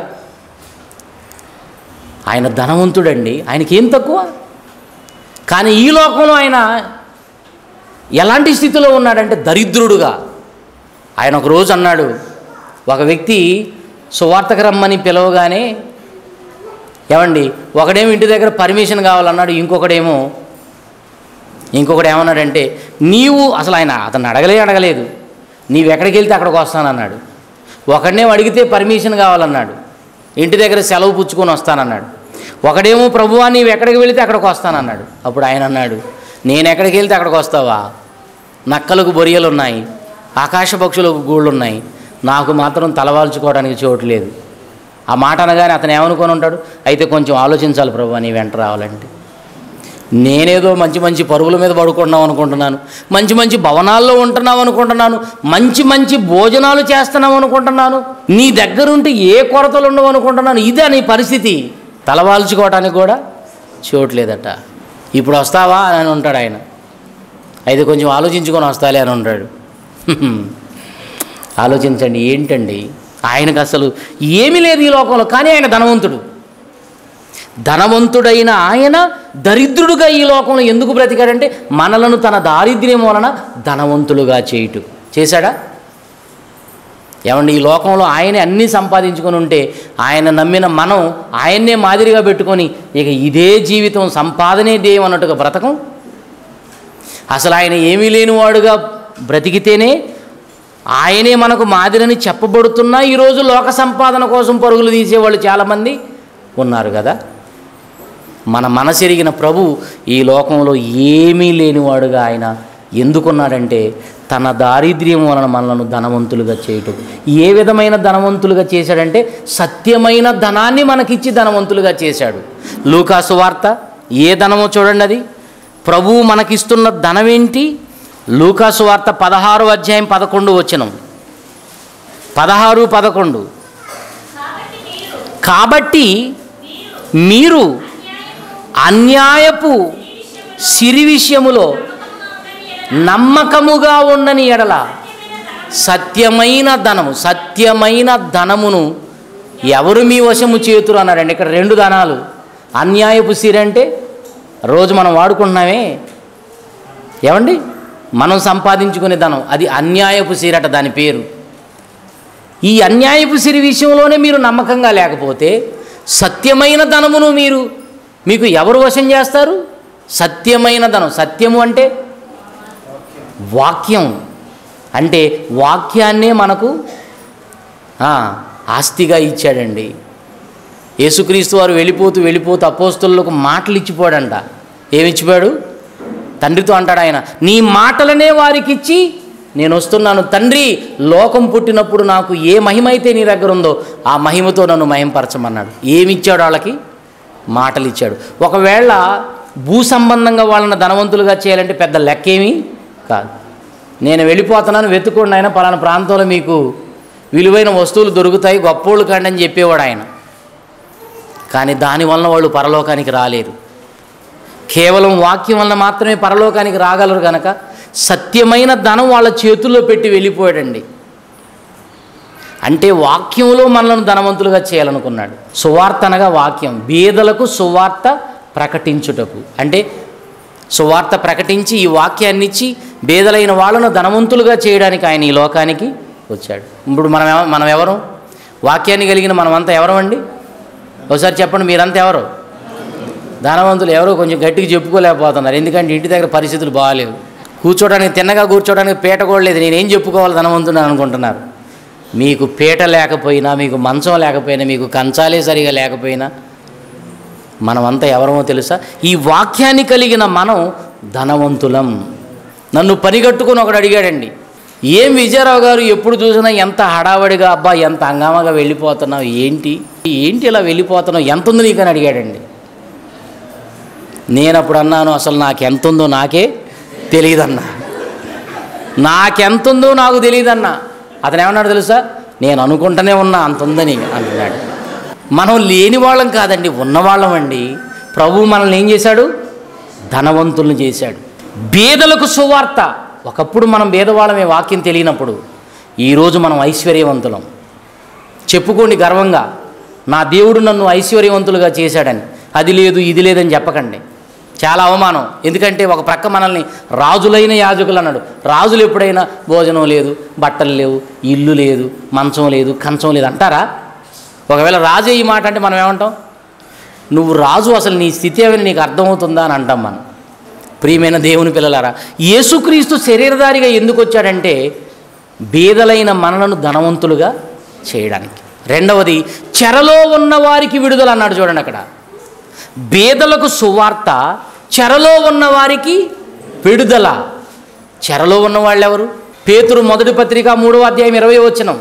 ఆయన ధనవంతుడండి ఆయనకి ఏం తక్కువ కానీ ఈ లోకంలో ఆయన ఎలాంటి స్థితిలో ఉన్నాడంటే దరిద్రుడుగా ఆయన ఒక రోజు అన్నాడు ఒక వ్యక్తి సువార్తకు రమ్మని పిలవగానే ఏమండి ఒకడేమో ఇంటి దగ్గర పర్మిషన్ కావాలన్నాడు ఇంకొకడేమో ఇంకొకడు ఏమన్నాడంటే నీవు అసలు ఆయన అతను అడగలే అడగలేదు నీవు ఎక్కడికి వెళ్తే అక్కడికి వస్తానన్నాడు ఒకడనేమో అడిగితే పర్మిషన్ కావాలన్నాడు ఇంటి దగ్గర సెలవు పుచ్చుకొని వస్తానన్నాడు ఒకడేమో ప్రభువా నీవు ఎక్కడికి వెళితే అక్కడికి వస్తానన్నాడు అప్పుడు ఆయన అన్నాడు నేను ఎక్కడికి వెళ్తే అక్కడికి వస్తావా నక్కలకు బొరియలు ఉన్నాయి ఆకాశ పక్షులకు గూళ్ళు ఉన్నాయి నాకు మాత్రం తలవాల్చుకోవడానికి చోటు లేదు ఆ మాట అనగానే అతను ఏమనుకొని ఉంటాడు అయితే కొంచెం ఆలోచించాలి ప్రభు నీ వెంట రావాలంటే నేనేదో మంచి మంచి పరుగుల మీద పడుకుంటున్నాం అనుకుంటున్నాను మంచి మంచి భవనాల్లో ఉంటున్నాం అనుకుంటున్నాను మంచి మంచి భోజనాలు చేస్తున్నాం అనుకుంటున్నాను నీ దగ్గరుంటే ఏ కొరతలు ఉండవు అనుకుంటున్నాను ఇదే నీ పరిస్థితి తలవాల్చుకోవటానికి కూడా చోటు లేదట ఇప్పుడు వస్తావా అని ఉంటాడు ఆయన అయితే కొంచెం ఆలోచించుకొని వస్తాలే అని ఉంటాడు ఆలోచించండి ఏంటండి ఆయనకు అసలు ఏమీ లేదు ఈ లోకంలో కానీ ఆయన ధనవంతుడు ధనవంతుడైన ఆయన దరిద్రుడుగా ఈ లోకంలో ఎందుకు బ్రతికాడంటే మనలను తన దారిద్ర్యం వలన ధనవంతులుగా చేయుట చేశాడా ఏమండి ఈ లోకంలో ఆయనే అన్నీ సంపాదించుకొని ఉంటే ఆయన నమ్మిన మనం ఆయన్నే మాదిరిగా పెట్టుకొని ఇక ఇదే జీవితం సంపాదనే దేయం అన్నట్టుగా బ్రతకం అసలు ఆయన ఏమీ లేనివాడుగా బ్రతికితేనే ఆయనే మనకు మాదిరని చెప్పబడుతున్నా ఈరోజు లోక సంపాదన కోసం పరుగులు తీసేవాళ్ళు చాలామంది ఉన్నారు కదా మన మనసెరిగిన ప్రభు ఈ లోకంలో ఏమీ లేనివాడుగా ఆయన ఎందుకున్నాడంటే తన దారిద్ర్యం వలన మనలను ధనవంతులుగా చేయటం ఏ విధమైన ధనవంతులుగా చేశాడంటే సత్యమైన ధనాన్ని మనకిచ్చి ధనవంతులుగా చేశాడు లూకాసు వార్త ఏ ధనమో చూడండి అది ప్రభువు మనకిస్తున్న ధనం ఏంటి లూకాసు వార్త పదహారు అధ్యాయం పదకొండు వచనం పదహారు పదకొండు కాబట్టి మీరు అన్యాయపు సిరి విషయములో నమ్మకముగా ఉండని ఎడల సత్యమైన ధనము సత్యమైన ధనమును ఎవరు మీ వశము చేతురు అన్నాడండి ఇక్కడ రెండు ధనాలు అన్యాయపు సిరి అంటే రోజు మనం వాడుకుంటున్నామే ఏమండి మనం సంపాదించుకునే ధనం అది అన్యాయపు సిరట దాని పేరు ఈ అన్యాయపు సిరి విషయంలోనే మీరు నమ్మకంగా లేకపోతే సత్యమైన ధనమును మీరు మీకు ఎవరు వశం చేస్తారు సత్యమైన ధనం సత్యము అంటే వాక్యం అంటే వాక్యాన్నే మనకు ఆ, ఆస్తిగా ఇచ్చాడండి యేసుక్రీస్తు వారు వెళ్ళిపోతూ వెళ్ళిపోతూ అపోస్తులకు మాటలు ఇచ్చిపోడంట ఏమిచ్చిపోయాడు తండ్రితో అంటాడు ఆయన నీ మాటలనే వారికి ఇచ్చి నేను వస్తున్నాను తండ్రి లోకం పుట్టినప్పుడు నాకు ఏ మహిమ అయితే నీ దగ్గర ఉందో ఆ మహిమతో నన్ను మహిమపరచమన్నాడు ఏమిచ్చాడు వాళ్ళకి మాటలు ఇచ్చాడు ఒకవేళ భూ సంబంధంగా వాళ్ళని ధనవంతులుగా చేయాలంటే పెద్ద లెక్కేమీ కాదు నేను వెళ్ళిపోతున్నాను వెతుక్కోండి ఆయన పలానా ప్రాంతంలో మీకు విలువైన వస్తువులు దొరుకుతాయి గొప్పోళ్ళు కండి అని చెప్పేవాడు ఆయన కానీ దానివల్ల వాళ్ళు పరలోకానికి రాలేరు కేవలం వాక్యం వలన మాత్రమే పరలోకానికి రాగలరు కనుక సత్యమైన ధనం వాళ్ళ చేతుల్లో పెట్టి వెళ్ళిపోయాడండి అంటే వాక్యంలో మనలను ధనవంతులుగా చేయాలనుకున్నాడు సువార్త అనగా వాక్యం బీదలకు సువార్త ప్రకటించుటకు అంటే సువార్త ప్రకటించి ఈ వాక్యాన్ని ఇచ్చి బేదలైన వాళ్ళను ధనవంతులుగా చేయడానికి ఆయన ఈ లోకానికి వచ్చాడు ఇప్పుడు మనం ఎవ- మనం ఎవరు వాక్యాన్ని కలిగిన మనమంతా ఎవరమండి ఒకసారి చెప్పండి మీరంతా ఎవరు ధనవంతులు ఎవరో కొంచెం గట్టిగా చెప్పుకోలేకపోతున్నారు ఎందుకంటే ఇంటి దగ్గర పరిస్థితులు బాగాలేవు కూర్చోడానికి తిన్నగా కూర్చోడానికి పీట కూడా లేదు నేనేం చెప్పుకోవాలి ధనవంతుడు అనుకుంటున్నారు మీకు పీట లేకపోయినా మీకు మంచం లేకపోయినా మీకు కంచాలే సరిగా లేకపోయినా మనమంతా ఎవరమో తెలుసా ఈ వాక్యాన్ని కలిగిన మనం ధనవంతులం నన్ను పనిగట్టుకుని ఒకడు అడిగాడండి ఏం విజయరావు గారు ఎప్పుడు చూసినా ఎంత హడావడిగా అబ్బా ఎంత హంగామాగా వెళ్ళిపోతున్నావు ఏంటి ఏంటి ఇలా వెళ్ళిపోతున్నావు ఎంత ఉంది నీకని అడిగాడండి నేను అప్పుడు అన్నాను అసలు నాకు ఎంత ఉందో నాకే తెలియదన్నా నాకెంతుందో నాకు తెలియదన్నా అతను ఏమన్నాడు తెలుసా నేను అనుకుంటూనే ఉన్నా అంత ఉందని అంటున్నాడు మనం లేని వాళ్ళం కాదండి ఉన్నవాళ్ళం అండి ప్రభు మనల్ని ఏం చేశాడు ధనవంతులను చేశాడు బేదలకు సువార్త ఒకప్పుడు మనం బేదవాళ్ళమే వాక్యం తెలియనప్పుడు ఈరోజు మనం ఐశ్వర్యవంతులం చెప్పుకోండి గర్వంగా నా దేవుడు నన్ను ఐశ్వర్యవంతులుగా చేశాడని అది లేదు ఇది లేదని చెప్పకండి చాలా అవమానం ఎందుకంటే ఒక ప్రక్క మనల్ని రాజులైన యాజకులు అన్నాడు రాజులు ఎప్పుడైనా భోజనం లేదు బట్టలు లేవు ఇల్లు లేదు మంచం లేదు కంచం లేదు అంటారా ఒకవేళ రాజు ఈ మాట అంటే మనం ఏమంటాం నువ్వు రాజు అసలు నీ స్థితి ఏమైనా నీకు అర్థమవుతుందా అని అంటాం మనం ప్రియమైన దేవుని పిల్లలారా యేసుక్రీస్తు శరీరధారిగా ఎందుకు వచ్చాడంటే బీదలైన మనలను ధనవంతులుగా చేయడానికి రెండవది చెరలో ఉన్న వారికి విడుదల అన్నాడు చూడండి అక్కడ బీదలకు సువార్త చెరలో ఉన్న వారికి విడుదల చెరలో ఉన్న వాళ్ళు ఎవరు పేతురు మొదటి పత్రిక మూడవ అధ్యాయం ఇరవై వచనం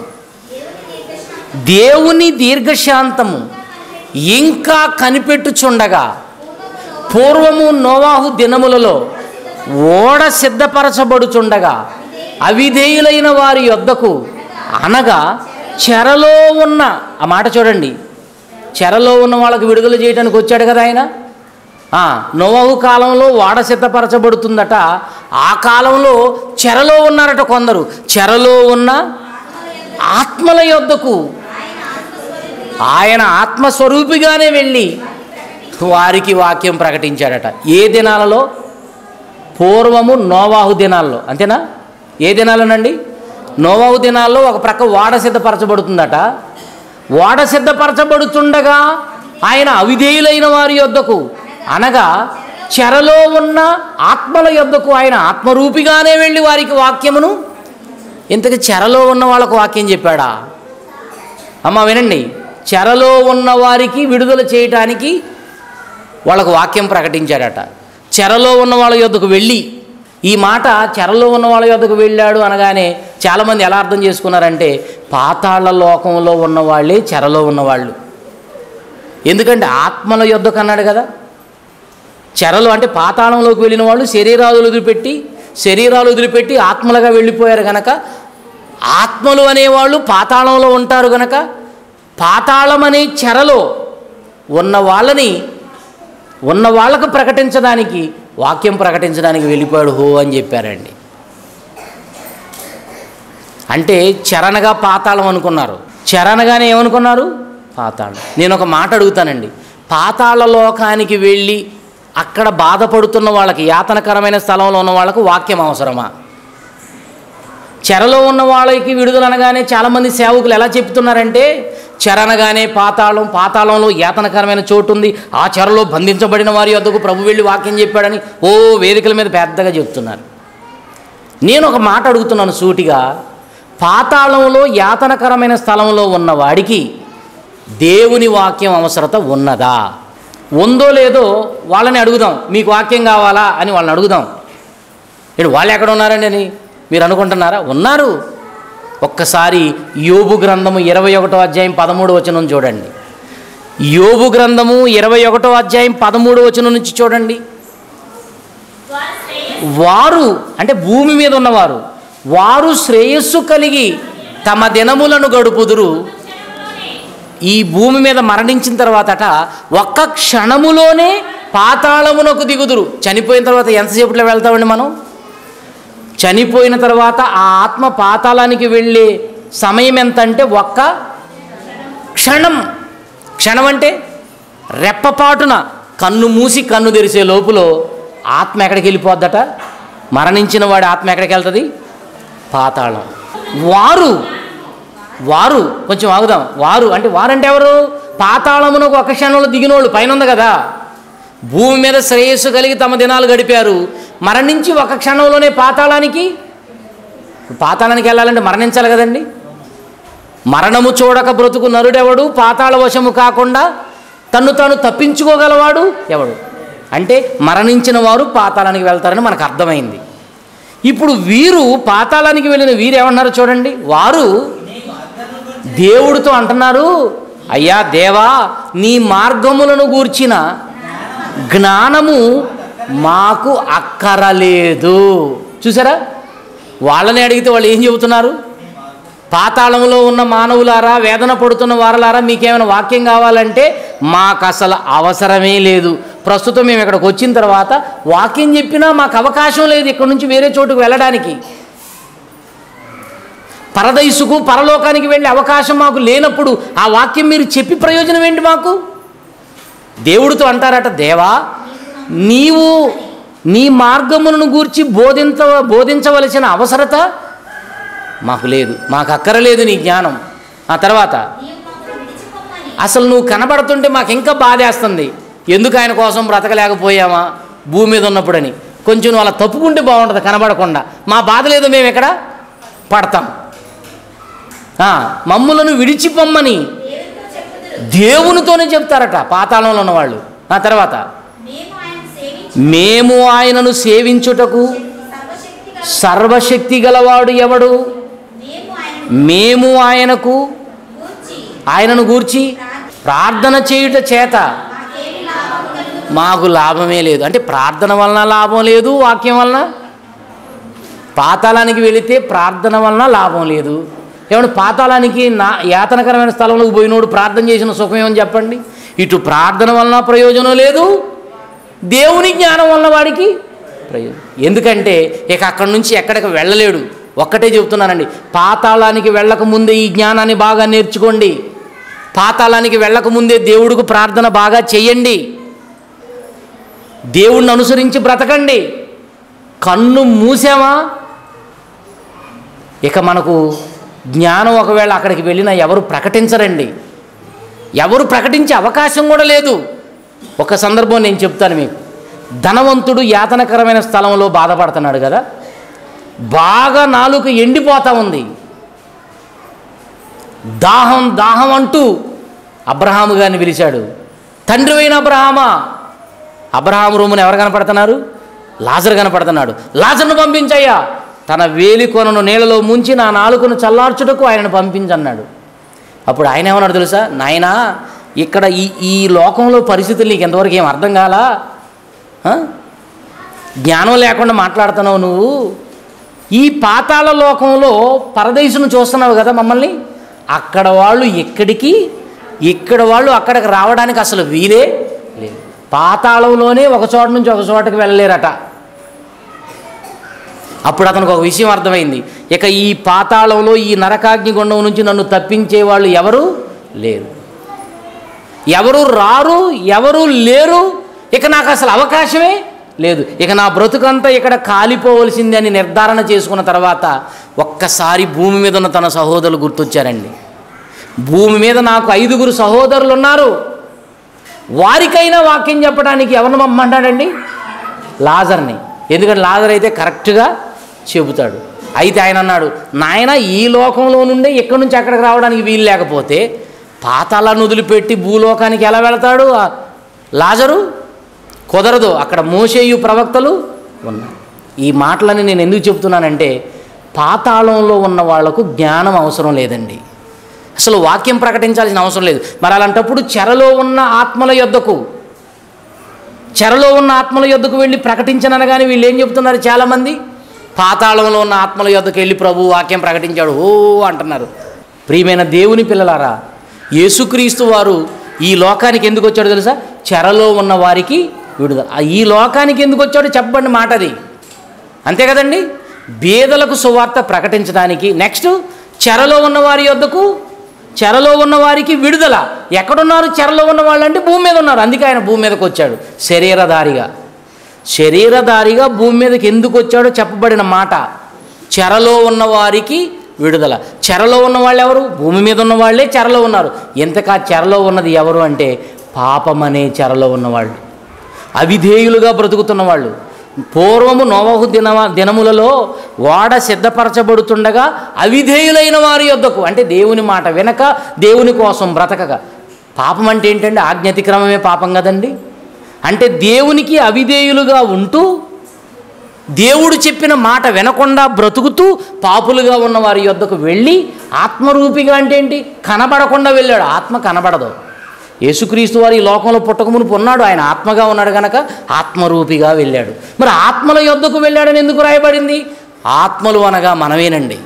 దేవుని దీర్ఘశాంతము ఇంకా కనిపెట్టుచుండగా పూర్వము నోవాహు దినములలో ఓడ సిద్ధపరచబడుచుండగా అవిధేయులైన వారి యొద్దకు అనగా చెరలో ఉన్న ఆ మాట చూడండి చెరలో ఉన్న వాళ్ళకి విడుదల చేయడానికి వచ్చాడు కదా ఆయన ఆ, నోవాహు కాలంలో వాడ సిద్ధపరచబడుతుందట ఆ కాలంలో చెరలో ఉన్నారట కొందరు చెరలో ఉన్న ఆత్మల యొద్దకు ఆయన ఆత్మస్వరూపిగానే వెళ్ళి వారికి వాక్యం ప్రకటించాడట ఏ దినాలలో పూర్వము నోవాహు దినాల్లో అంతేనా ఏ దినాలనండి నోవాహు దినాల్లో ఒక ప్రక్క వాడ సిద్ధపరచబడుతుందట వాడ సిద్ధపరచబడుతుండగా ఆయన అవిధేయులైన వారి యొద్దకు అనగా చెరలో ఉన్న ఆత్మల యొద్దకు ఆయన ఆత్మరూపిగానే వెళ్ళి వారికి వాక్యమును ఇంతకు చెరలో ఉన్న వాళ్ళకు వాక్యం చెప్పాడా అమ్మ వినండి చెరలో ఉన్న వారికి విడుదల చేయటానికి వాళ్ళకు వాక్యం ప్రకటించాడట చెరలో ఉన్న వాళ్ళ యొద్దకు వెళ్ళి ఈ మాట చెరలో ఉన్న వాళ్ళ యొద్దకు వెళ్ళాడు అనగానే చాలామంది ఎలా అర్థం చేసుకున్నారంటే పాతాళ లోకంలో ఉన్న వాళ్ళే చెరలో ఉన్నవాళ్ళు ఎందుకంటే ఆత్మల యొద్దకు అన్నాడు కదా చెరలు అంటే పాతాళంలోకి వెళ్ళిన వాళ్ళు శరీరాలు వదిలిపెట్టి శరీరాలు వదిలిపెట్టి ఆత్మలుగా వెళ్ళిపోయారు గనక ఆత్మలు అనేవాళ్ళు పాతాళంలో ఉంటారు గనక పాతాళం అనే చెరలో ఉన్న వాళ్ళని ఉన్న వాళ్ళకు ప్రకటించడానికి వాక్యం ప్రకటించడానికి వెళ్ళిపోయాడు హో అని చెప్పారండి అంటే చరణగా పాతాళం అనుకున్నారు చరణగానే ఏమనుకున్నారు పాతాళం నేను ఒక మాట అడుగుతానండి పాతాళ లోకానికి వెళ్ళి అక్కడ బాధపడుతున్న వాళ్ళకి యాతనకరమైన స్థలంలో ఉన్న వాళ్ళకు వాక్యం అవసరమా చెరలో ఉన్న వాళ్ళకి విడుదల అనగానే చాలామంది సేవకులు ఎలా చెప్తున్నారంటే చెర అనగానే పాతాళం పాతాళంలో యాతనకరమైన చోటు ఉంది ఆ చెరలో బంధించబడిన వారి వద్దకు ప్రభు వెళ్ళి వాక్యం చెప్పాడని ఓ వేదికల మీద పెద్దగా చెప్తున్నారు నేను ఒక మాట అడుగుతున్నాను సూటిగా పాతాళంలో యాతనకరమైన స్థలంలో ఉన్న వాడికి దేవుని వాక్యం అవసరత ఉన్నదా ఉందో లేదో వాళ్ళని అడుగుదాం మీకు వాక్యం కావాలా అని వాళ్ళని అడుగుదాం ఏంటి వాళ్ళు ఎక్కడ ఉన్నారండి అని మీరు అనుకుంటున్నారా ఉన్నారు ఒక్కసారి యోబు గ్రంథము ఇరవై ఒకటో అధ్యాయం పదమూడు వచనం చూడండి యోబు గ్రంథము ఇరవై ఒకటో అధ్యాయం పదమూడు వచనం నుంచి చూడండి వారు అంటే భూమి మీద ఉన్నవారు వారు శ్రేయస్సు కలిగి తమ దినములను గడుపుదురు ఈ భూమి మీద మరణించిన తర్వాతట ఒక్క క్షణములోనే పాతాళమునకు దిగుదురు చనిపోయిన తర్వాత ఎంతసేపట్లో వెళ్తామండి మనం చనిపోయిన తర్వాత ఆ ఆత్మ పాతాళానికి వెళ్ళే సమయం ఎంత అంటే ఒక్క క్షణం క్షణం అంటే రెప్పపాటున కన్ను మూసి కన్ను తెరిసే లోపులో ఆత్మ ఎక్కడికి వెళ్ళిపోద్దట మరణించిన వాడి ఆత్మ ఎక్కడికి వెళ్తుంది పాతాళం వారు వారు కొంచెం ఆగుదాం వారు అంటే వారంటే ఎవరు పాతాళమునకు ఒక క్షణంలో దిగినోళ్ళు పైన ఉంది కదా భూమి మీద శ్రేయస్సు కలిగి తమ దినాలు గడిపారు మరణించి ఒక క్షణంలోనే పాతాళానికి పాతాళానికి వెళ్ళాలంటే మరణించాలి కదండి మరణము చూడక బ్రతుకు నరుడెవడు పాతాళ వశము కాకుండా తన్ను తాను తప్పించుకోగలవాడు ఎవడు అంటే మరణించిన వారు పాతాళానికి వెళ్తారని మనకు అర్థమైంది ఇప్పుడు వీరు పాతాళానికి వెళ్ళిన వీరు ఏమన్నారు చూడండి వారు దేవుడితో అంటున్నారు అయ్యా దేవా నీ మార్గములను గూర్చిన జ్ఞానము మాకు అక్కరలేదు చూసారా వాళ్ళని అడిగితే వాళ్ళు ఏం చెబుతున్నారు పాతాళంలో ఉన్న మానవులారా వేదన పడుతున్న వారలారా మీకేమైనా వాక్యం కావాలంటే మాకు అసలు అవసరమే లేదు ప్రస్తుతం మేము ఇక్కడికి వచ్చిన తర్వాత వాక్యం చెప్పినా మాకు అవకాశం లేదు ఇక్కడ నుంచి వేరే చోటుకు వెళ్ళడానికి పరదైసుకు పరలోకానికి వెళ్ళే అవకాశం మాకు లేనప్పుడు ఆ వాక్యం మీరు చెప్పి ప్రయోజనం ఏంటి మాకు దేవుడితో అంటారట దేవా నీవు నీ మార్గములను గూర్చి బోధించ బోధించవలసిన అవసరత మాకు లేదు మాకు అక్కరలేదు నీ జ్ఞానం ఆ తర్వాత అసలు నువ్వు కనబడుతుంటే మాకు ఇంకా బాధేస్తుంది ఎందుకు ఆయన కోసం బ్రతకలేకపోయామా భూమి మీద ఉన్నప్పుడని కొంచెం నువ్వు అలా తప్పుకుంటే బాగుంటుంది కనబడకుండా మా బాధ లేదు మేము ఎక్కడ పడతాం ఆ, మమ్ములను విడిచిపోమ్మని దేవునితోనే చెప్తారట పాతాళంలో ఉన్నవాళ్ళు ఆ తర్వాత మేము ఆయనను సేవించుటకు సర్వశక్తి గలవాడు ఎవడు మేము ఆయనకు ఆయనను గూర్చి ప్రార్థన చేయుట చేత మాకు లాభమే లేదు అంటే ప్రార్థన వలన లాభం లేదు వాక్యం వలన పాతాళానికి వెళితే ప్రార్థన వలన లాభం లేదు ఏమంటే పాతాళానికి నా యాతనకరమైన స్థలంలోకి పోయినోడు ప్రార్థన చేసిన సుఖం ఏమని చెప్పండి ఇటు ప్రార్థన వలన ప్రయోజనం లేదు దేవుని జ్ఞానం వలన వాడికి ప్రయోజనం ఎందుకంటే ఇక అక్కడి నుంచి ఎక్కడికి వెళ్ళలేడు ఒక్కటే చెబుతున్నానండి పాతాళానికి వెళ్ళక ముందే ఈ జ్ఞానాన్ని బాగా నేర్చుకోండి పాతాళానికి వెళ్ళక ముందే దేవుడికి ప్రార్థన బాగా చేయండి దేవుణ్ణి అనుసరించి బ్రతకండి కన్ను మూసామా ఇక మనకు జ్ఞానం ఒకవేళ అక్కడికి వెళ్ళినా ఎవరు ప్రకటించరండి ఎవరు ప్రకటించే అవకాశం కూడా లేదు ఒక సందర్భం నేను చెప్తాను మీకు ధనవంతుడు యాతనకరమైన స్థలంలో బాధపడుతున్నాడు కదా బాగా నాలుక ఎండిపోతా ఉంది దాహం దాహం అంటూ అబ్రహాము గారిని పిలిచాడు తండ్రి అయిన అబ్రహామా అబ్రహాం రూమును ఎవరు కనపడుతున్నారు లాజర్ కనపడుతున్నాడు లాజర్ను పంపించయ్యా తన వేలి కొనను నీళ్ళలో ముంచి నా నాలుకను చల్లార్చుటకు ఆయనను పంపించన్నాడు అప్పుడు ఆయన ఏమన్నాడు తెలుసా నాయనా ఇక్కడ ఈ ఈ లోకంలో పరిస్థితులు నీకు ఎంతవరకు ఏం అర్థం కాలా ఆ? జ్ఞానం లేకుండా మాట్లాడుతున్నావు నువ్వు ఈ పాతాళ లోకంలో పరదేశును చూస్తున్నావు కదా మమ్మల్ని అక్కడ వాళ్ళు ఎక్కడికి ఇక్కడ వాళ్ళు అక్కడికి రావడానికి అసలు వీలే లేదు పాతాళంలోనే ఒక చోట నుంచి ఒక చోటకి వెళ్ళలేరట అప్పుడు అతనికి ఒక విషయం అర్థమైంది ఇక ఈ పాతాళంలో ఈ నరకాగ్ని గుండం నుంచి నన్ను తప్పించే వాళ్ళు ఎవరు లేరు ఎవరు రారు ఎవరు లేరు ఇక నాకు అసలు అవకాశమే లేదు ఇక నా బ్రతుకంతా ఇక్కడ కాలిపోవలసింది అని నిర్ధారణ చేసుకున్న తర్వాత ఒక్కసారి భూమి మీద ఉన్న తన సహోదరులు గుర్తొచ్చారండి భూమి మీద నాకు ఐదుగురు సహోదరులు ఉన్నారు వారికైనా వాక్యం చెప్పడానికి ఎవరిని పంపమంటాడండి లాజర్ని ఎందుకంటే లాజర్ అయితే కరెక్ట్గా చెబుతాడు అయితే ఆయన అన్నాడు నాయన ఈ లోకంలో నుండే ఎక్కడి నుంచి అక్కడికి రావడానికి వీలు లేకపోతే పాతాళాన్ని వదిలిపెట్టి భూలోకానికి ఎలా వెళతాడు ఆ లాజరు కుదరదు అక్కడ మోసేయు ప్రవక్తలు ఉన్నారు ఈ మాటలని నేను ఎందుకు చెప్తున్నానంటే పాతాళంలో ఉన్న వాళ్లకు జ్ఞానం అవసరం లేదండి అసలు వాక్యం ప్రకటించాల్సిన అవసరం లేదు మరి అలాంటప్పుడు చెరలో ఉన్న ఆత్మల యొద్దకు చెరలో ఉన్న ఆత్మల యొద్దకు వెళ్ళి ప్రకటించననగానే వీళ్ళు ఏం చెప్తున్నారు చాలామంది పాతాళంలో ఉన్న ఆత్మల యొద్దకు వెళ్ళి ప్రభు వాక్యం ప్రకటించాడు ఓ అంటున్నారు ప్రియమైన దేవుని పిల్లలారా యేసుక్రీస్తు వారు ఈ లోకానికి ఎందుకు వచ్చాడో తెలుసా చెరలో ఉన్న వారికి విడుదల ఆ ఈ లోకానికి ఎందుకు వచ్చాడో చెప్పండి మాట అది అంతే కదండి బీదలకు సువార్త ప్రకటించడానికి నెక్స్ట్ చెరలో ఉన్న వారి యొద్దకు చెరలో ఉన్న వారికి విడుదల ఎక్కడున్నారు చెరలో ఉన్న వాళ్ళు అంటే భూమి మీద ఉన్నారు అందుకే ఆయన భూమి మీదకి వచ్చాడు శరీరధారిగా శరీరధారిగా భూమి మీదకి ఎందుకు వచ్చాడో చెప్పబడిన మాట చెరలో ఉన్న వారికి విడుదల చెరలో ఉన్న వాళ్ళు ఎవరు భూమి మీద ఉన్న వాళ్ళే చెరలో ఉన్నారు ఎంతకా చెరలో ఉన్నది ఎవరు అంటే పాపమనే చెరలో ఉన్నవాళ్ళు అవిధేయులుగా బ్రతుకుతున్న వాళ్ళు పూర్వము నోవహు దిన దినములలో వాడ సిద్ధపరచబడుతుండగా అవిధేయులైన వారి యొద్దకు అంటే దేవుని మాట వినక దేవుని కోసం బ్రతకగా పాపం అంటే ఏంటంటే ఆజ్ఞాతిక్రమమే పాపం కదండి అంటే దేవునికి అవిధేయులుగా ఉంటూ దేవుడు చెప్పిన మాట వినకుండా బ్రతుకుతూ పాపులుగా ఉన్న వారి యొద్దకు వెళ్ళి ఆత్మరూపిగా అంటే ఏంటి కనబడకుండా వెళ్ళాడు ఆత్మ కనబడదు యేసుక్రీస్తు వారు ఈ లోకంలో పుట్టకమునుపు ఉన్నాడు ఆయన ఆత్మగా ఉన్నాడు గనక ఆత్మరూపిగా వెళ్ళాడు మరి ఆత్మల యొద్దకు వెళ్ళాడని ఎందుకు రాయబడింది ఆత్మలు అనగా మనమేనండి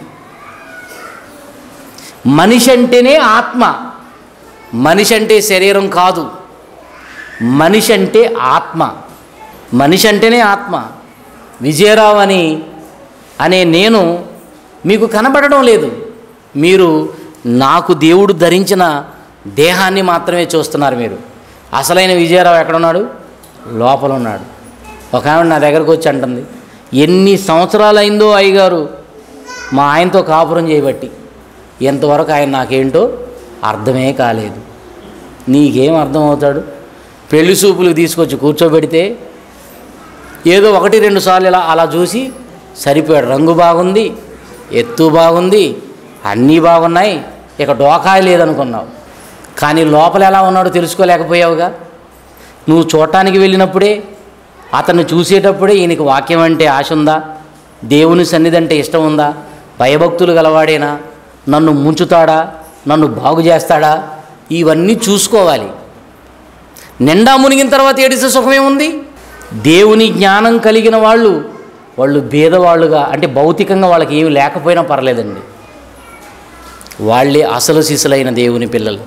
మనిషి అంటేనే ఆత్మ మనిషి అంటే శరీరం కాదు మనిషి అంటే ఆత్మ మనిషి అంటేనే ఆత్మ విజయరావు అని అనే నేను మీకు కనబడడం లేదు మీరు నాకు దేవుడు ధరించిన దేహాన్ని మాత్రమే చూస్తున్నారు మీరు అసలైన విజయరావు ఎక్కడున్నాడు లోపల ఉన్నాడు ఒక ఆమె నా దగ్గరకు వచ్చి అంటుంది ఎన్ని సంవత్సరాలైందో అయ్యగారు మా ఆయనతో కాపురం చేయబట్టి ఎంతవరకు ఆయన నాకేంటో అర్థమే కాలేదు నీకేం అర్థమవుతాడు పెళ్లి చూపులకు తీసుకొచ్చి కూర్చోబెడితే ఏదో ఒకటి రెండు సార్లు ఇలా అలా చూసి సరిపోయాడు రంగు బాగుంది ఎత్తు బాగుంది అన్నీ బాగున్నాయి ఇక డోకాయ లేదనుకున్నావు కానీ లోపల ఎలా ఉన్నాడో తెలుసుకోలేకపోయావుగా నువ్వు చూడటానికి వెళ్ళినప్పుడే అతన్ని చూసేటప్పుడే ఈయనకి వాక్యం అంటే ఆశ ఉందా దేవుని సన్నిధి అంటే ఇష్టం ఉందా భయభక్తులు గలవాడేనా నన్ను ముంచుతాడా నన్ను బాగు చేస్తాడా ఇవన్నీ చూసుకోవాలి నిండా మునిగిన తర్వాత ఏడిసే సుఖమేముంది దేవుని జ్ఞానం కలిగిన వాళ్ళు వాళ్ళు భేదవాళ్ళుగా అంటే భౌతికంగా వాళ్ళకి ఏమి లేకపోయినా పర్లేదండి వాళ్ళే అసలు శిశులైన దేవుని పిల్లలు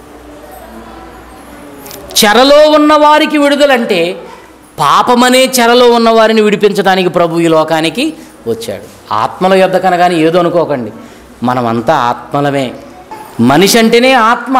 చెరలో ఉన్న వారికి విడుదలంటే పాపమనే చెరలో ఉన్న వారిని విడిపించడానికి ప్రభు ఈ లోకానికి వచ్చాడు ఆత్మల యొద్ద కనగానే ఏదో అనుకోకండి మనమంతా ఆత్మలమే మనిషి అంటేనే ఆత్మ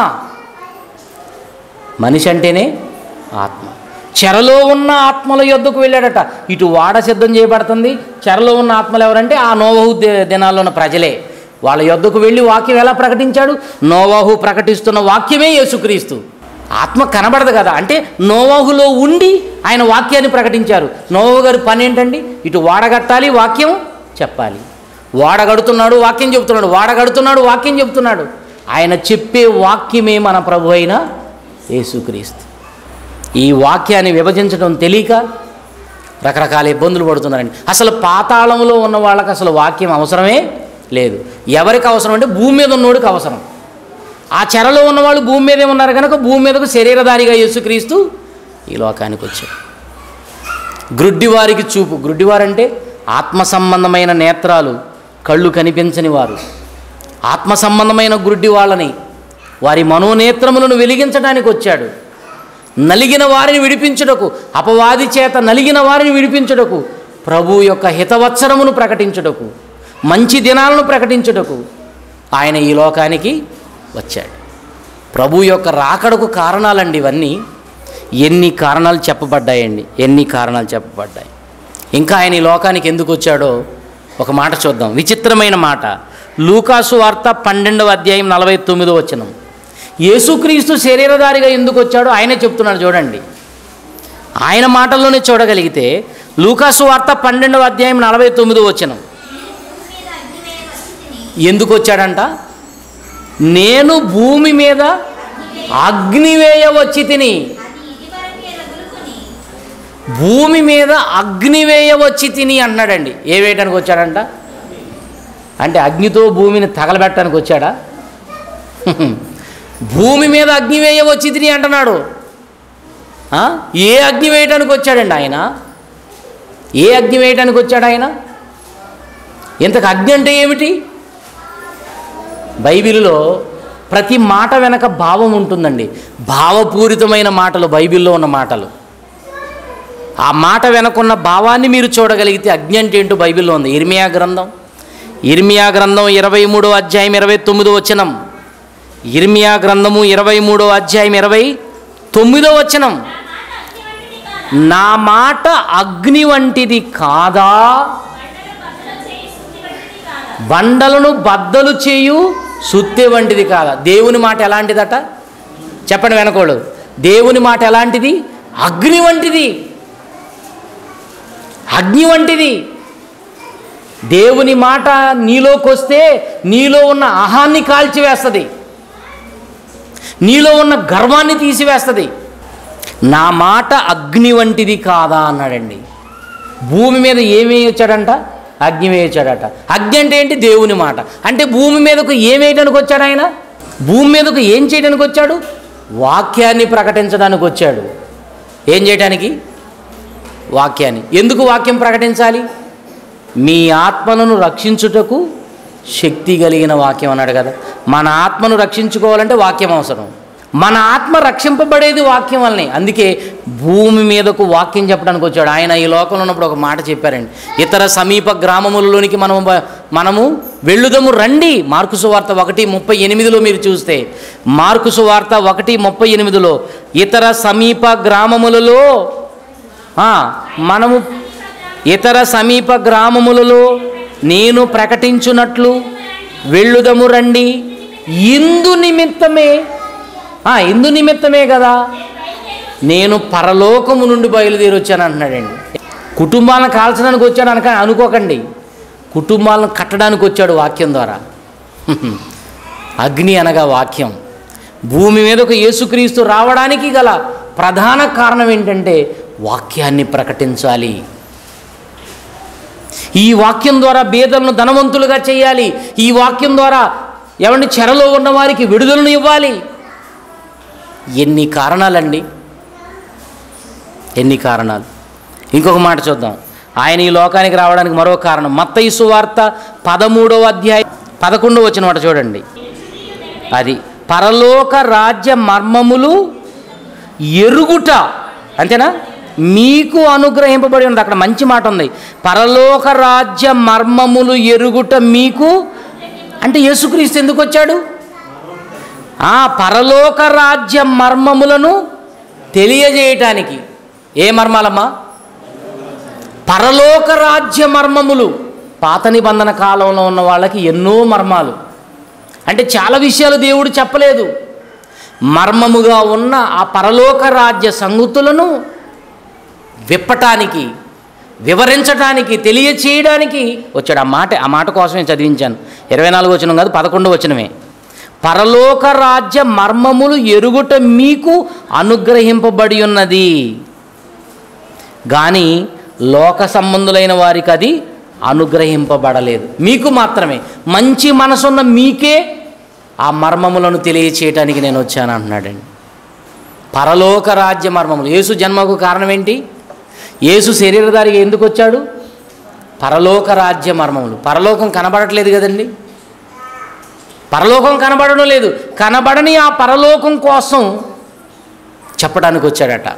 మనిషి అంటేనే ఆత్మ చెరలో ఉన్న ఆత్మల యొద్దకు వెళ్ళాడట ఇటు వాడ సిద్ధం చేయబడుతుంది చెరలో ఉన్న ఆత్మలు ఎవరంటే ఆ నోవహు ది- దినాల్లో ఉన్న ప్రజలే వాళ్ళ యొద్దకు వెళ్ళి వాక్యం ఎలా ప్రకటించాడు నోవాహు ప్రకటిస్తున్న వాక్యమే యేసుక్రీస్తు ఆత్మ కనబడదు కదా అంటే నోవాహులో ఉండి ఆయన వాక్యాన్ని ప్రకటించారు నోవాహు గారి పని ఏంటండి ఇటు వాడగట్టాలి వాక్యం చెప్పాలి వాడగడుతున్నాడు వాక్యం చెబుతున్నాడు వాడగడుతున్నాడు వాక్యం చెబుతున్నాడు ఆయన చెప్పే వాక్యమే మన ప్రభు అయిన యేసుక్రీస్తు ఈ వాక్యాన్ని విభజించడం తెలియక రకరకాల ఇబ్బందులు పడుతున్నారండి అసలు పాతాళంలో ఉన్న వాళ్ళకి అసలు వాక్యం అవసరమే లేదు ఎవరికి అవసరం అంటే భూమి మీద ఉన్నోడికి అవసరం ఆ చెరలో ఉన్నవాళ్ళు భూమి మీదే ఉన్నారు కనుక భూమి మీదకు శరీరధారిగా యేసుక్రీస్తు ఈ లోకానికి వచ్చాడు గ్రుడ్డివారికి చూపు గ్రుడ్డివారంటే ఆత్మ సంబంధమైన నేత్రాలు కళ్ళు కనిపించని వారు ఆత్మ సంబంధమైన గుడ్డి వాళ్ళని వారి మనోనేత్రములను వెలిగించడానికి వచ్చాడు నలిగిన వారిని విడిపించుటకు అపవాది చేత నలిగిన వారిని విడిపించుటకు ప్రభు యొక్క హితవత్సరమును ప్రకటించుటకు మంచి దినాలను ప్రకటించుటకు ఆయన ఈ లోకానికి వచ్చాడు ప్రభు యొక్క రాకడకు కారణాలండి ఇవన్నీ ఎన్ని కారణాలు చెప్పబడ్డాయండి ఎన్ని కారణాలు చెప్పబడ్డాయి ఇంకా ఆయన ఈ లోకానికి ఎందుకు వచ్చాడో ఒక మాట చూద్దాం విచిత్రమైన మాట లూకాసు వార్త పన్నెండవ అధ్యాయం నలభై తొమ్మిదో వచనం యేసుక్రీస్తు శరీరధారిగా ఎందుకు వచ్చాడో ఆయనే చెప్తున్నాడు చూడండి ఆయన మాటల్లోనే చూడగలిగితే లూకాసు వార్త పన్నెండవ అధ్యాయం నలభై తొమ్మిదో వచనం ఎందుకు వచ్చాడంట నేను భూమి మీద అగ్నివేయ వచ్చి తిని భూమి మీద అగ్నివేయ వచ్చి తిని అన్నాడండి ఏ వేయడానికి వచ్చాడంట అంటే అగ్నితో భూమిని తగలబెట్టడానికి వచ్చాడా భూమి మీద అగ్ని వేయవచ్చి తిని అంటున్నాడు ఆ? ఏ అగ్ని వేయడానికి వచ్చాడండి ఆయన ఏ అగ్ని వేయడానికి వచ్చాడు ఆయన ఇంతకు అగ్ని అంటే ఏమిటి బైబిల్లో ప్రతి మాట వెనక భావం ఉంటుందండి భావపూరితమైన మాటలు బైబిల్లో ఉన్న మాటలు ఆ మాట వెనకున్న భావాన్ని మీరు చూడగలిగితే అగ్ని అంటే ఏంటో బైబిల్లో ఉంది ఇర్మియా గ్రంథం ఇర్మియా గ్రంథం ఇరవై మూడో అధ్యాయం ఇరవై తొమ్మిదో వచనం ఇర్మియా గ్రంథము ఇరవై మూడో అధ్యాయం ఇరవై తొమ్మిదో వచనం నా మాట అగ్ని వంటిది కాదా బండలను బద్దలు చేయు సుత్తె వంటిది కాదా దేవుని మాట ఎలాంటిదట చెప్పండి వెనకోడు దేవుని మాట ఎలాంటిది అగ్ని వంటిది అగ్ని వంటిది దేవుని మాట నీలోకి వస్తే నీలో ఉన్న అహాన్ని కాల్చివేస్తుంది నీలో ఉన్న గర్వాన్ని తీసివేస్తుంది నా మాట అగ్ని వంటిది కాదా అన్నాడండి భూమి మీద ఏమి వేయొచ్చాడంట అగ్ని వేయొచ్చాడట అగ్ని అంటే ఏంటి దేవుని మాట అంటే భూమి మీదకు ఏం వేయడానికి వచ్చాడు ఆయన భూమి మీదకు ఏం చేయడానికి వచ్చాడు వాక్యాన్ని ప్రకటించడానికి వచ్చాడు ఏం చేయడానికి వాక్యాన్ని ఎందుకు వాక్యం ప్రకటించాలి మీ ఆత్మలను రక్షించుటకు శక్తి కలిగిన వాక్యం అన్నాడు కదా మన ఆత్మను రక్షించుకోవాలంటే వాక్యం అవసరం మన ఆత్మ రక్షింపబడేది వాక్యం వల్లనే అందుకే భూమి మీదకు వాక్యం చెప్పడానికి వచ్చాడు ఆయన ఈ లోకంలో ఉన్నప్పుడు ఒక మాట చెప్పారండి ఇతర సమీప గ్రామములలోనికి మనము బ- మనము వెళ్ళుదము రండి మార్కుసు వార్త ఒకటి ముప్పై ఎనిమిదిలో మీరు చూస్తే మార్కుసు వార్త ఒకటి ముప్పై ఎనిమిదిలో ఇతర సమీప గ్రామములలో ఆ, మనము ఇతర సమీప గ్రామములలో నేను ప్రకటించున్నట్లు వెళ్ళుదము రండి ఇందు నిమిత్తమే ఆ, ఇందు నిమిత్తమే కదా నేను పరలోకము నుండి బయలుదేరి వచ్చాను అంటున్నాడండి కుటుంబాలను కాల్చడానికి వచ్చాడు అనక అనుకోకండి కుటుంబాలను కట్టడానికి వచ్చాడు వాక్యం ద్వారా అగ్ని అనగా వాక్యం భూమి మీదకు యేసుక్రీస్తు రావడానికి గల ప్రధాన కారణం ఏంటంటే వాక్యాన్ని ప్రకటించాలి ఈ వాక్యం ద్వారా బేదలను ధనవంతులుగా చేయాలి ఈ వాక్యం ద్వారా ఎవరిని చెరలో ఉన్న వారికి విడుదలను ఇవ్వాలి ఎన్ని కారణాలండి ఎన్ని కారణాలు ఇంకొక మాట చూద్దాం ఆయన ఈ లోకానికి రావడానికి మరో కారణం మత్తయి సువార్త పదమూడవ అధ్యాయం పదకొండవ వచ్చిన మాట చూడండి అది పరలోక రాజ్య మర్మములు ఎరుగుట అంతేనా మీకు అనుగ్రహింపబడి ఉంది అక్కడ మంచి మాట ఉంది పరలోక రాజ్య మర్మములు ఎరుగుట మీకు అంటే యేసుక్రీస్తు ఎందుకు వచ్చాడు ఆ పరలోక రాజ్య మర్మములను తెలియజేయటానికి ఏ మర్మాలమ్మా పరలోక రాజ్య మర్మములు పాత నిబంధన కాలంలో ఉన్న వాళ్ళకి ఎన్నో మర్మాలు అంటే చాలా విషయాలు దేవుడు చెప్పలేదు మర్మముగా ఉన్న ఆ పరలోక రాజ్య సంగతులను విప్పటానికి వివరించడానికి తెలియచేయడానికి వచ్చాడు ఆ మాట ఆ మాట కోసమే చదివించాను ఇరవై నాలుగు వచనం కాదు పదకొండు వచనమే పరలోక రాజ్య మర్మములు ఎరుగుట మీకు అనుగ్రహింపబడి ఉన్నది కానీ లోక సంబంధులైన వారికి అది అనుగ్రహింపబడలేదు మీకు మాత్రమే మంచి మనసున్న మీకే ఆ మర్మములను తెలియచేయటానికి నేను వచ్చాను అంటున్నాడండి పరలోక రాజ్య మర్మములు యేసు జన్మకు కారణం ఏంటి యేసు శరీరధారిగా ఎందుకు వచ్చాడు పరలోక రాజ్య మర్మములు పరలోకం కనబడట్లేదు కదండి పరలోకం కనబడడం లేదు కనబడని ఆ పరలోకం కోసం చెప్పడానికి వచ్చాడట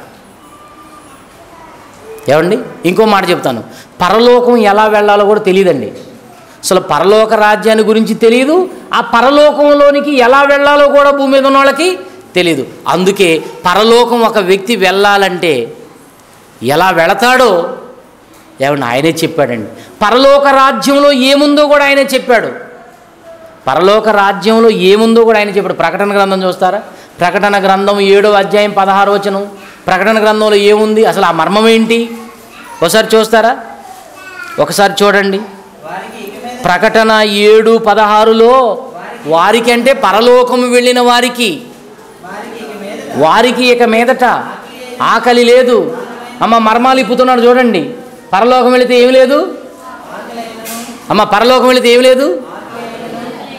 ఏమండి ఇంకో మాట చెప్తాను పరలోకం ఎలా వెళ్ళాలో కూడా తెలియదండి అసలు పరలోక రాజ్యాన్ని గురించి తెలియదు ఆ పరలోకంలోనికి ఎలా వెళ్ళాలో కూడా భూమి మీద ఉన్న వాళ్ళకి తెలియదు అందుకే పరలోకం ఒక వ్యక్తి వెళ్ళాలంటే ఎలా వెళతాడో ఏమన్నా ఆయనే చెప్పాడండి పరలోక రాజ్యంలో ఏముందో కూడా ఆయనే చెప్పాడు పరలోక రాజ్యంలో ఏముందో కూడా ఆయన చెప్పాడు ప్రకటన గ్రంథం చూస్తారా ప్రకటన గ్రంథం ఏడో అధ్యాయం పదహారు వచనం ప్రకటన గ్రంథంలో ఏముంది అసలు ఆ మర్మం ఏంటి ఒకసారి చూస్తారా ఒకసారి చూడండి వారికి ఇక మీద ప్రకటన ఏడు పదహారులో వారికి అంటే పరలోకము వెళ్ళిన వారికి వారికి ఇక మీద వారికి ఇక మీదట ఆకలి లేదు అమ్మ మర్మాలు ఇప్పుతున్నాడు చూడండి పరలోకం వెళితే ఏమి లేదు అమ్మ పరలోకం వెళితే ఏమి లేదు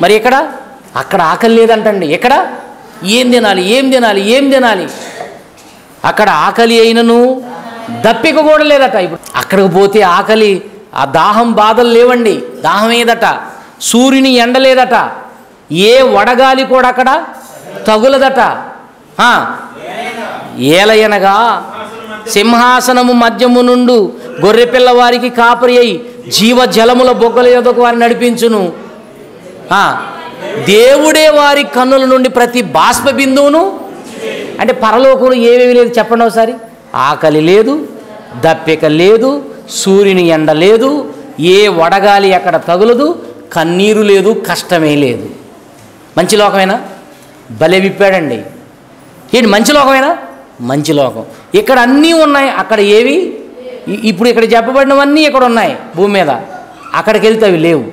మరి ఎక్కడ అక్కడ ఆకలి లేదంటండి ఎక్కడ ఏం తినాలి ఏం తినాలి ఏం తినాలి అక్కడ ఆకలి అయినను దప్పిక కూడా లేదట ఇప్పుడు అక్కడికి పోతే ఆకలి ఆ దాహం బాధలు లేవండి దాహం ఏదట సూర్యుని ఎండ లేదట ఏ వడగాలి కూడా అక్కడ తగులదట ఆ, ఏలయనగా సింహాసనము మధ్యము నుండు గొర్రెపిల్ల వారికి కాపరి అయి జీవ జలముల బొగ్గల యొద్దకు వారిని నడిపించును ఆ, దేవుడే వారి కన్నుల నుండి ప్రతి బాష్ప బిందువును అంటే పరలోకంలో ఏమేమి లేదు చెప్పండి ఒకసారి ఆకలి లేదు దప్పిక లేదు సూర్యుని ఎండ లేదు ఏ వడగాలి అక్కడ తగులదు కన్నీరు లేదు కష్టమే లేదు మంచి లోకమేనా భలే విప్పాడండి ఏంటి మంచి లోకమేనా మంచి లోకం ఇక్కడ అన్నీ ఉన్నాయి అక్కడ ఏవి ఇ- ఇప్పుడు ఇక్కడ చెప్పబడినవన్నీ ఇక్కడ ఉన్నాయి భూమి మీద అక్కడికి వెళ్తే అవి లేవు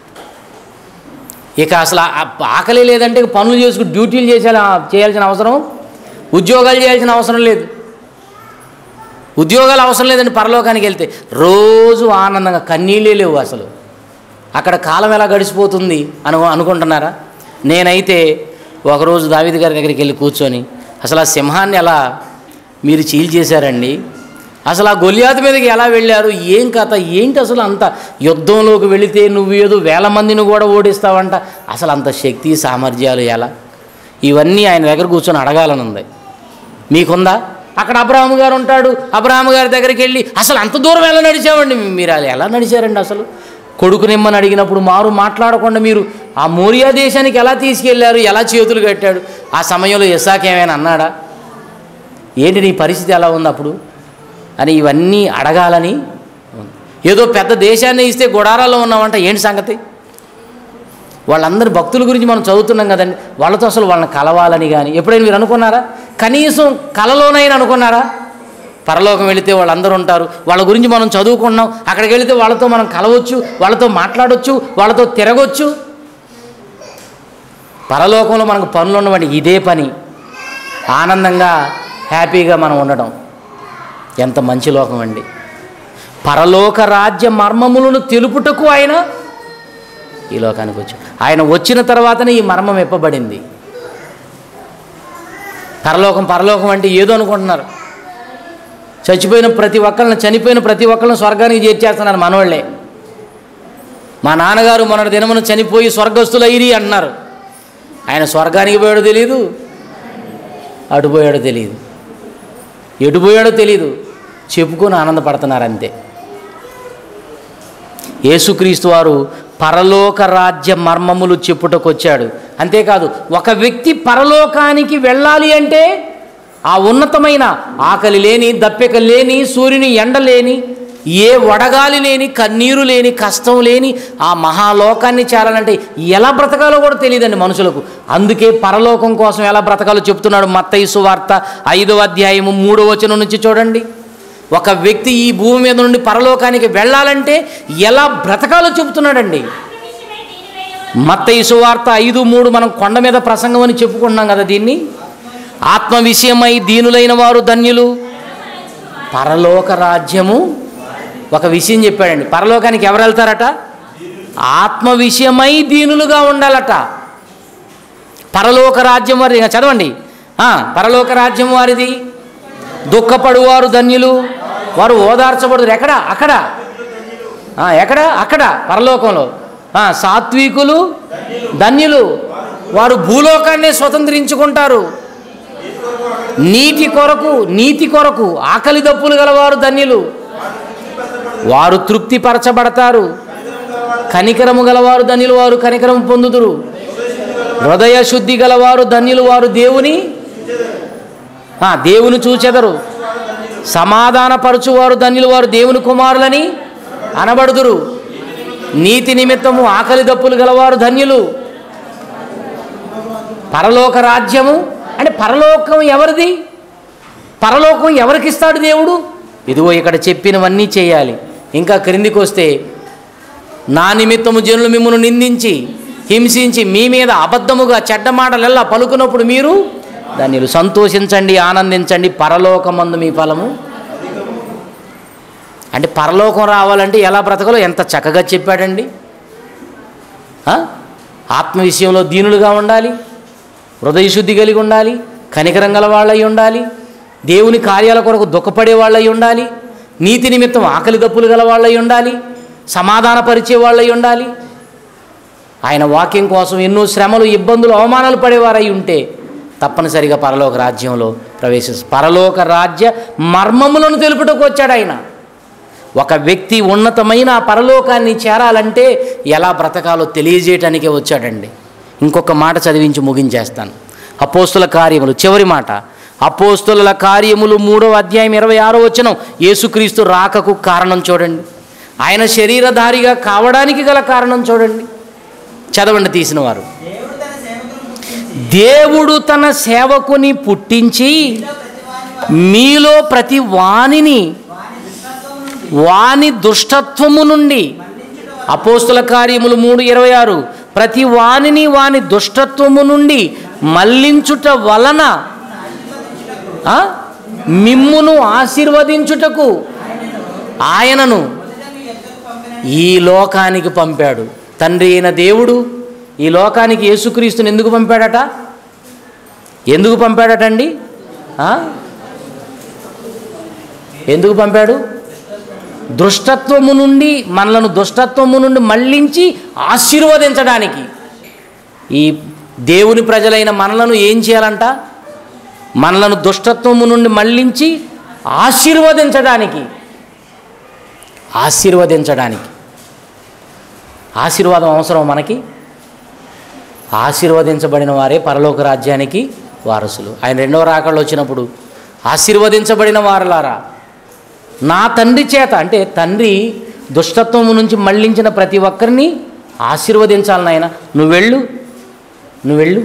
ఇక అసలు ఆ- ఆ- ఆకలి లేదంటే ఇక పనులు చేసుకుని డ్యూటీలు చేసేలా చేయాల్సిన అవసరం ఉద్యోగాలు చేయాల్సిన అవసరం లేదు ఉద్యోగాలు అవసరం లేదండి పరలోకానికి వెళ్తే రోజు ఆనందంగా కన్నీళ్ళే లేవు అసలు అక్కడ కాలం ఎలా గడిచిపోతుంది అను అనుకుంటున్నారా నేనైతే ఒకరోజు దావిది గారి దగ్గరికి వెళ్ళి కూర్చొని అసలు ఆ సింహాన్ని ఎలా మీరు చీల్ చేశారండి అసలు ఆ గొలియాతు మీదకి ఎలా వెళ్ళారు ఏం కథ ఏంటి అసలు అంత యుద్ధంలోకి వెళితే నువ్వు ఏదో వేల మందిని కూడా ఓడిస్తావంట అసలు అంత శక్తి సామర్థ్యాలు ఎలా ఇవన్నీ ఆయన దగ్గర కూర్చొని అడగాలని ఉంది మీకుందా అక్కడ అబ్రాహం గారు ఉంటాడు అబ్రాహం గారి దగ్గరికి వెళ్ళి అసలు అంత దూరం ఎలా నడిచామండి మీరు అలా ఎలా నడిచారండి అసలు కొడుకు నిమ్మని అడిగినప్పుడు మారు మాట్లాడకుండా మీరు ఆ మోరియా దేశానికి ఎలా తీసుకెళ్లారు ఎలా చేతులు కట్టాడు ఆ సమయంలో ఇసాక్ ఏమైనా అన్నాడా ఏంటి నీ పరిస్థితి ఎలా ఉంది అప్పుడు అని ఇవన్నీ అడగాలని ఉంది. ఏదో పెద్ద దేశాన్ని ఇస్తే గుడారాల్లో ఉన్నామంట ఏంటి సంగతి వాళ్ళందరి భక్తుల గురించి మనం చదువుతున్నాం కదండి వాళ్ళతో అసలు వాళ్ళని కలవాలని కానీ ఎప్పుడైనా మీరు అనుకున్నారా కనీసం కలలోనైనా అనుకున్నారా పరలోకం వెళితే వాళ్ళందరూ ఉంటారు వాళ్ళ గురించి మనం చదువుకున్నాం అక్కడికి వెళితే వాళ్ళతో మనం కలవచ్చు వాళ్ళతో మాట్లాడొచ్చు వాళ్ళతో తిరగొచ్చు పరలోకంలో మనకు పనులు ఉన్నవాడి ఇదే పని ఆనందంగా హ్యాపీగా మనం ఉండడం ఎంత మంచి లోకం అండి పరలోక రాజ్య మర్మములను తెలుపుటకు ఆయన ఈ లోకానికి వచ్చాడు ఆయన వచ్చిన తర్వాతనే ఈ మర్మం ఇప్పబడింది పరలోకం పరలోకం అంటే ఏదో అనుకుంటున్నారు చచ్చిపోయిన ప్రతి ఒక్కరిని చనిపోయిన ప్రతి ఒక్కరిని స్వర్గానికి చేర్చేస్తున్నారు మనవాళ్ళే మా నాన్నగారు మొన్నటి దినమున చనిపోయి స్వర్గస్థులైరి అన్నారు ఆయన స్వర్గానికి పోయాడో తెలియదు అటు పోయాడో తెలియదు ఎటు పోయాడో తెలియదు చెప్పుకొని ఆనందపడుతున్నారు అంతే యేసుక్రీస్తు వారు పరలోక రాజ్య మర్మములు చెప్పుటకొచ్చాడు అంతేకాదు ఒక వ్యక్తి పరలోకానికి వెళ్ళాలి అంటే ఆ ఉన్నతమైన ఆకలి లేని దప్పిక లేని సూర్యుని ఎండ లేని ఏ వడగాలి లేని కన్నీరు లేని కష్టం లేని ఆ మహాలోకాన్ని చేరాలంటే ఎలా బ్రతకాలో కూడా తెలియదండి మనుషులకు అందుకే పరలోకం కోసం ఎలా బ్రతకాలో చెప్తున్నాడు మత్తయి వార్త ఐదవ అధ్యాయము మూడో వచనం నుంచి చూడండి ఒక వ్యక్తి ఈ భూమి మీద నుండి పరలోకానికి వెళ్ళాలంటే ఎలా బ్రతకాలో చెబుతున్నాడండి మత్తయి సువార్త ఐదు మూడు మనం కొండ మీద ప్రసంగం అని చెప్పుకుంటున్నాం కదా దీన్ని ఆత్మ విషయమై దీనులైన వారు ధన్యులు పరలోక రాజ్యము ఒక విషయం చెప్పాడండి పరలోకానికి ఎవరు వెళ్తారట ఆత్మ విషయమై దీనులుగా ఉండాలట పరలోక రాజ్యం వారిది ఇంకా చదవండి ఆ, పరలోక రాజ్యం వారిది దుఃఖపడువారు ధన్యులు వారు ఓదార్చబడదు ఎక్కడ అక్కడ ఆ, ఎక్కడ అక్కడ పరలోకంలో ఆ, సాత్వికులు ధన్యులు వారు భూలోకాన్నే స్వతంత్రించుకుంటారు నీటి కొరకు నీతి కొరకు ఆకలి దప్పులు గలవారు ధన్యులు వారు తృప్తిపరచబడతారు కనికరము గలవారు ధన్యులు వారు కనికరము పొందుదురు హృదయ శుద్ధి గలవారు ధన్యులు వారు దేవుని ఆ, దేవుని చూచెదరు సమాధానపరచువారు ధన్యులు వారు దేవుని కుమారులని అనబడుదురు నీతి నిమిత్తము ఆకలి దప్పులు గలవారు ధన్యులు పరలోక రాజ్యము అంటే పరలోకం ఎవరిది పరలోకం ఎవరికిస్తాడు దేవుడు ఇదిగో ఇక్కడ చెప్పినవన్నీ చేయాలి ఇంకా క్రిందికి వస్తే నా నిమిత్తము జనులు మిమ్మల్ని నిందించి హింసించి మీ మీద అబద్ధముగా చెడ్డ మాటలెల్లా పలుకున్నప్పుడు మీరు దాన్ని సంతోషించండి ఆనందించండి పరలోకమందు మీ ఫలము అంటే పరలోకం రావాలంటే ఎలా బ్రతకాలో ఎంత చక్కగా చెప్పాడండి ఆ? ఆత్మ విషయంలో దీనులుగా ఉండాలి హృదయ శుద్ధి కలిగి ఉండాలి కనికరం గల వాళ్ళై ఉండాలి దేవుని కార్యాల కొరకు దుఃఖపడే వాళ్ళై ఉండాలి నీతి నిమిత్తం ఆకలి దప్పులు గల వాళ్ళై ఉండాలి సమాధానపరిచే వాళ్ళై ఉండాలి ఆయన వాక్యం కోసం ఎన్నో శ్రమలు ఇబ్బందులు అవమానాలు పడేవారై ఉంటే తప్పనిసరిగా పరలోక రాజ్యంలో ప్రవేశిస్ పరలోక రాజ్య మర్మములను తెలుపుటకు వచ్చాడు ఆయన ఒక వ్యక్తి ఉన్నతమైన ఆ పరలోకాన్ని చేరాలంటే ఎలా బ్రతకాలో తెలియజేయటానికే వచ్చాడండి ఇంకొక మాట చదివించి ముగించేస్తాను అపోస్తుల కార్యములు చివరి మాట అపోస్తుల కార్యములు మూడవ అధ్యాయం ఇరవై ఆరో వచనం యేసుక్రీస్తు రాకకు కారణం చూడండి ఆయన శరీరధారిగా కావడానికి గల కారణం చూడండి చదవండి తీసిన వారు దేవుడు తన సేవకుని పుట్టించి దేవుడు తన సేవకుని పుట్టించి మీలో ప్రతి వానిని మీలో ప్రతి వానిని వాని దుష్టత్వము నుండి వాని దుష్టత్వము నుండి అపోస్తుల కార్యములు మూడు ఇరవై ఆరు ప్రతి వానిని వాని దుష్టత్వము నుండి మళ్లించుట వలన ఆ? మిమ్మును ఆశీర్వదించుటకు ఆయనను ఈ లోకానికి పంపాడు తండ్రి అయిన దేవుడు ఈ లోకానికి యేసుక్రీస్తుని ఎందుకు పంపాడట ఎందుకు పంపాడటండి ఆ? ఎందుకు పంపాడు దుష్టత్వము నుండి మనలను దుష్టత్వము నుండి మళ్ళించి ఆశీర్వదించడానికి ఈ దేవుని ప్రజలైన మనలను ఏం చేయాలంట మనలను దుష్టత్వము నుండి మళ్ళించి ఆశీర్వదించడానికి ఆశీర్వదించడానికి ఆశీర్వాదం అవసరం మనకి ఆశీర్వదించబడిన వారే పరలోక రాజ్యానికి వారసులు ఆయన రెండవ రాకళ్ళు వచ్చినప్పుడు ఆశీర్వదించబడిన వారలారా నా తండ్రి చేత అంటే తండ్రి దుష్టత్వము నుంచి మళ్ళించిన ప్రతి ఒక్కరిని ఆశీర్వదించాలి నాయన నువ్వు వెళ్ళు నువ్వు వెళ్ళు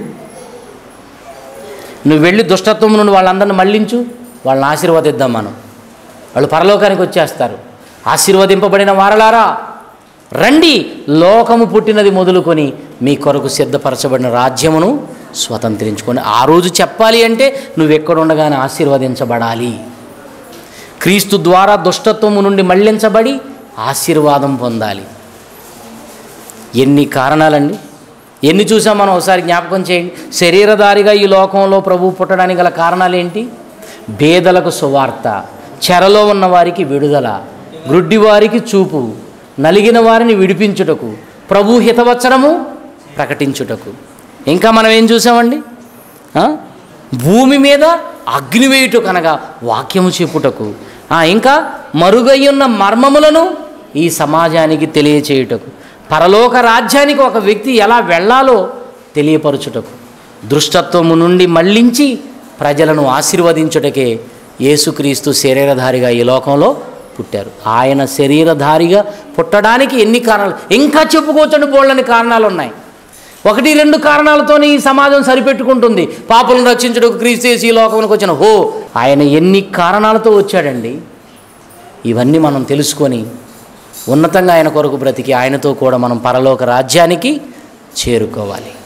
నువ్వు వెళ్ళి దుష్టత్వం నుండి వాళ్ళందరిని మళ్ళించు వాళ్ళని ఆశీర్వదిద్దాం మనం వాళ్ళు పరలోకానికి వచ్చేస్తారు ఆశీర్వదింపబడిన వారలారా రండి లోకము పుట్టినది మొదలుకొని మీ కొరకు సిద్ధపరచబడిన రాజ్యమును స్వతంత్రించుకొని ఆ రోజు చెప్పాలి అంటే నువ్వు ఎక్కడుండగానే ఆశీర్వదించబడాలి క్రీస్తు ద్వారా దుష్టత్వము నుండి మళ్ళించబడి ఆశీర్వాదం పొందాలి ఎన్ని కారణాలండి ఎన్ని చూసాం మనం ఒకసారి జ్ఞాపకం చేయండి శరీరధారిగా ఈ లోకంలో ప్రభు పుట్టడానికి గల కారణాలు ఏంటి బేదలకు సువార్త చెరలో ఉన్న వారికి విడుదల గ్రుడ్డివారికి చూపు నలిగిన వారిని విడిపించుటకు ప్రభు హితవచనము ప్రకటించుటకు ఇంకా మనం ఏం చూసామండి ఆ? భూమి మీద అగ్ని వేయుటకు అనగా వాక్యము చెప్పుటకు ఆ, ఇంకా మరుగయ్యున్న మర్మములను ఈ సమాజానికి తెలియచేయుటకు పరలోక రాజ్యానికి ఒక వ్యక్తి ఎలా వెళ్ళాలో తెలియపరచుటకు దృష్టత్వము నుండి మళ్ళించి ప్రజలను ఆశీర్వదించుటకే యేసుక్రీస్తు శరీరధారిగా ఈ లోకంలో పుట్టారు ఆయన శరీరధారిగా పుట్టడానికి ఎన్ని కారణాలు ఇంకా చెప్పుకోవచ్చండి బోళ్ళని కారణాలు ఉన్నాయి ఒకటి రెండు కారణాలతోనే ఈ సమాజం సరిపెట్టుకుంటుంది పాపలను రక్షించుటకు క్రీస్తు యేసు ఈ లోకంలోకి వచ్చిన హో ఆయన ఎన్ని కారణాలతో వచ్చాడండి ఇవన్నీ మనం తెలుసుకొని ఉన్నతంగా ఆయన కొరకు బ్రతికి ఆయనతో కూడా మనం పరలోక రాజ్యానికి చేరుకోవాలి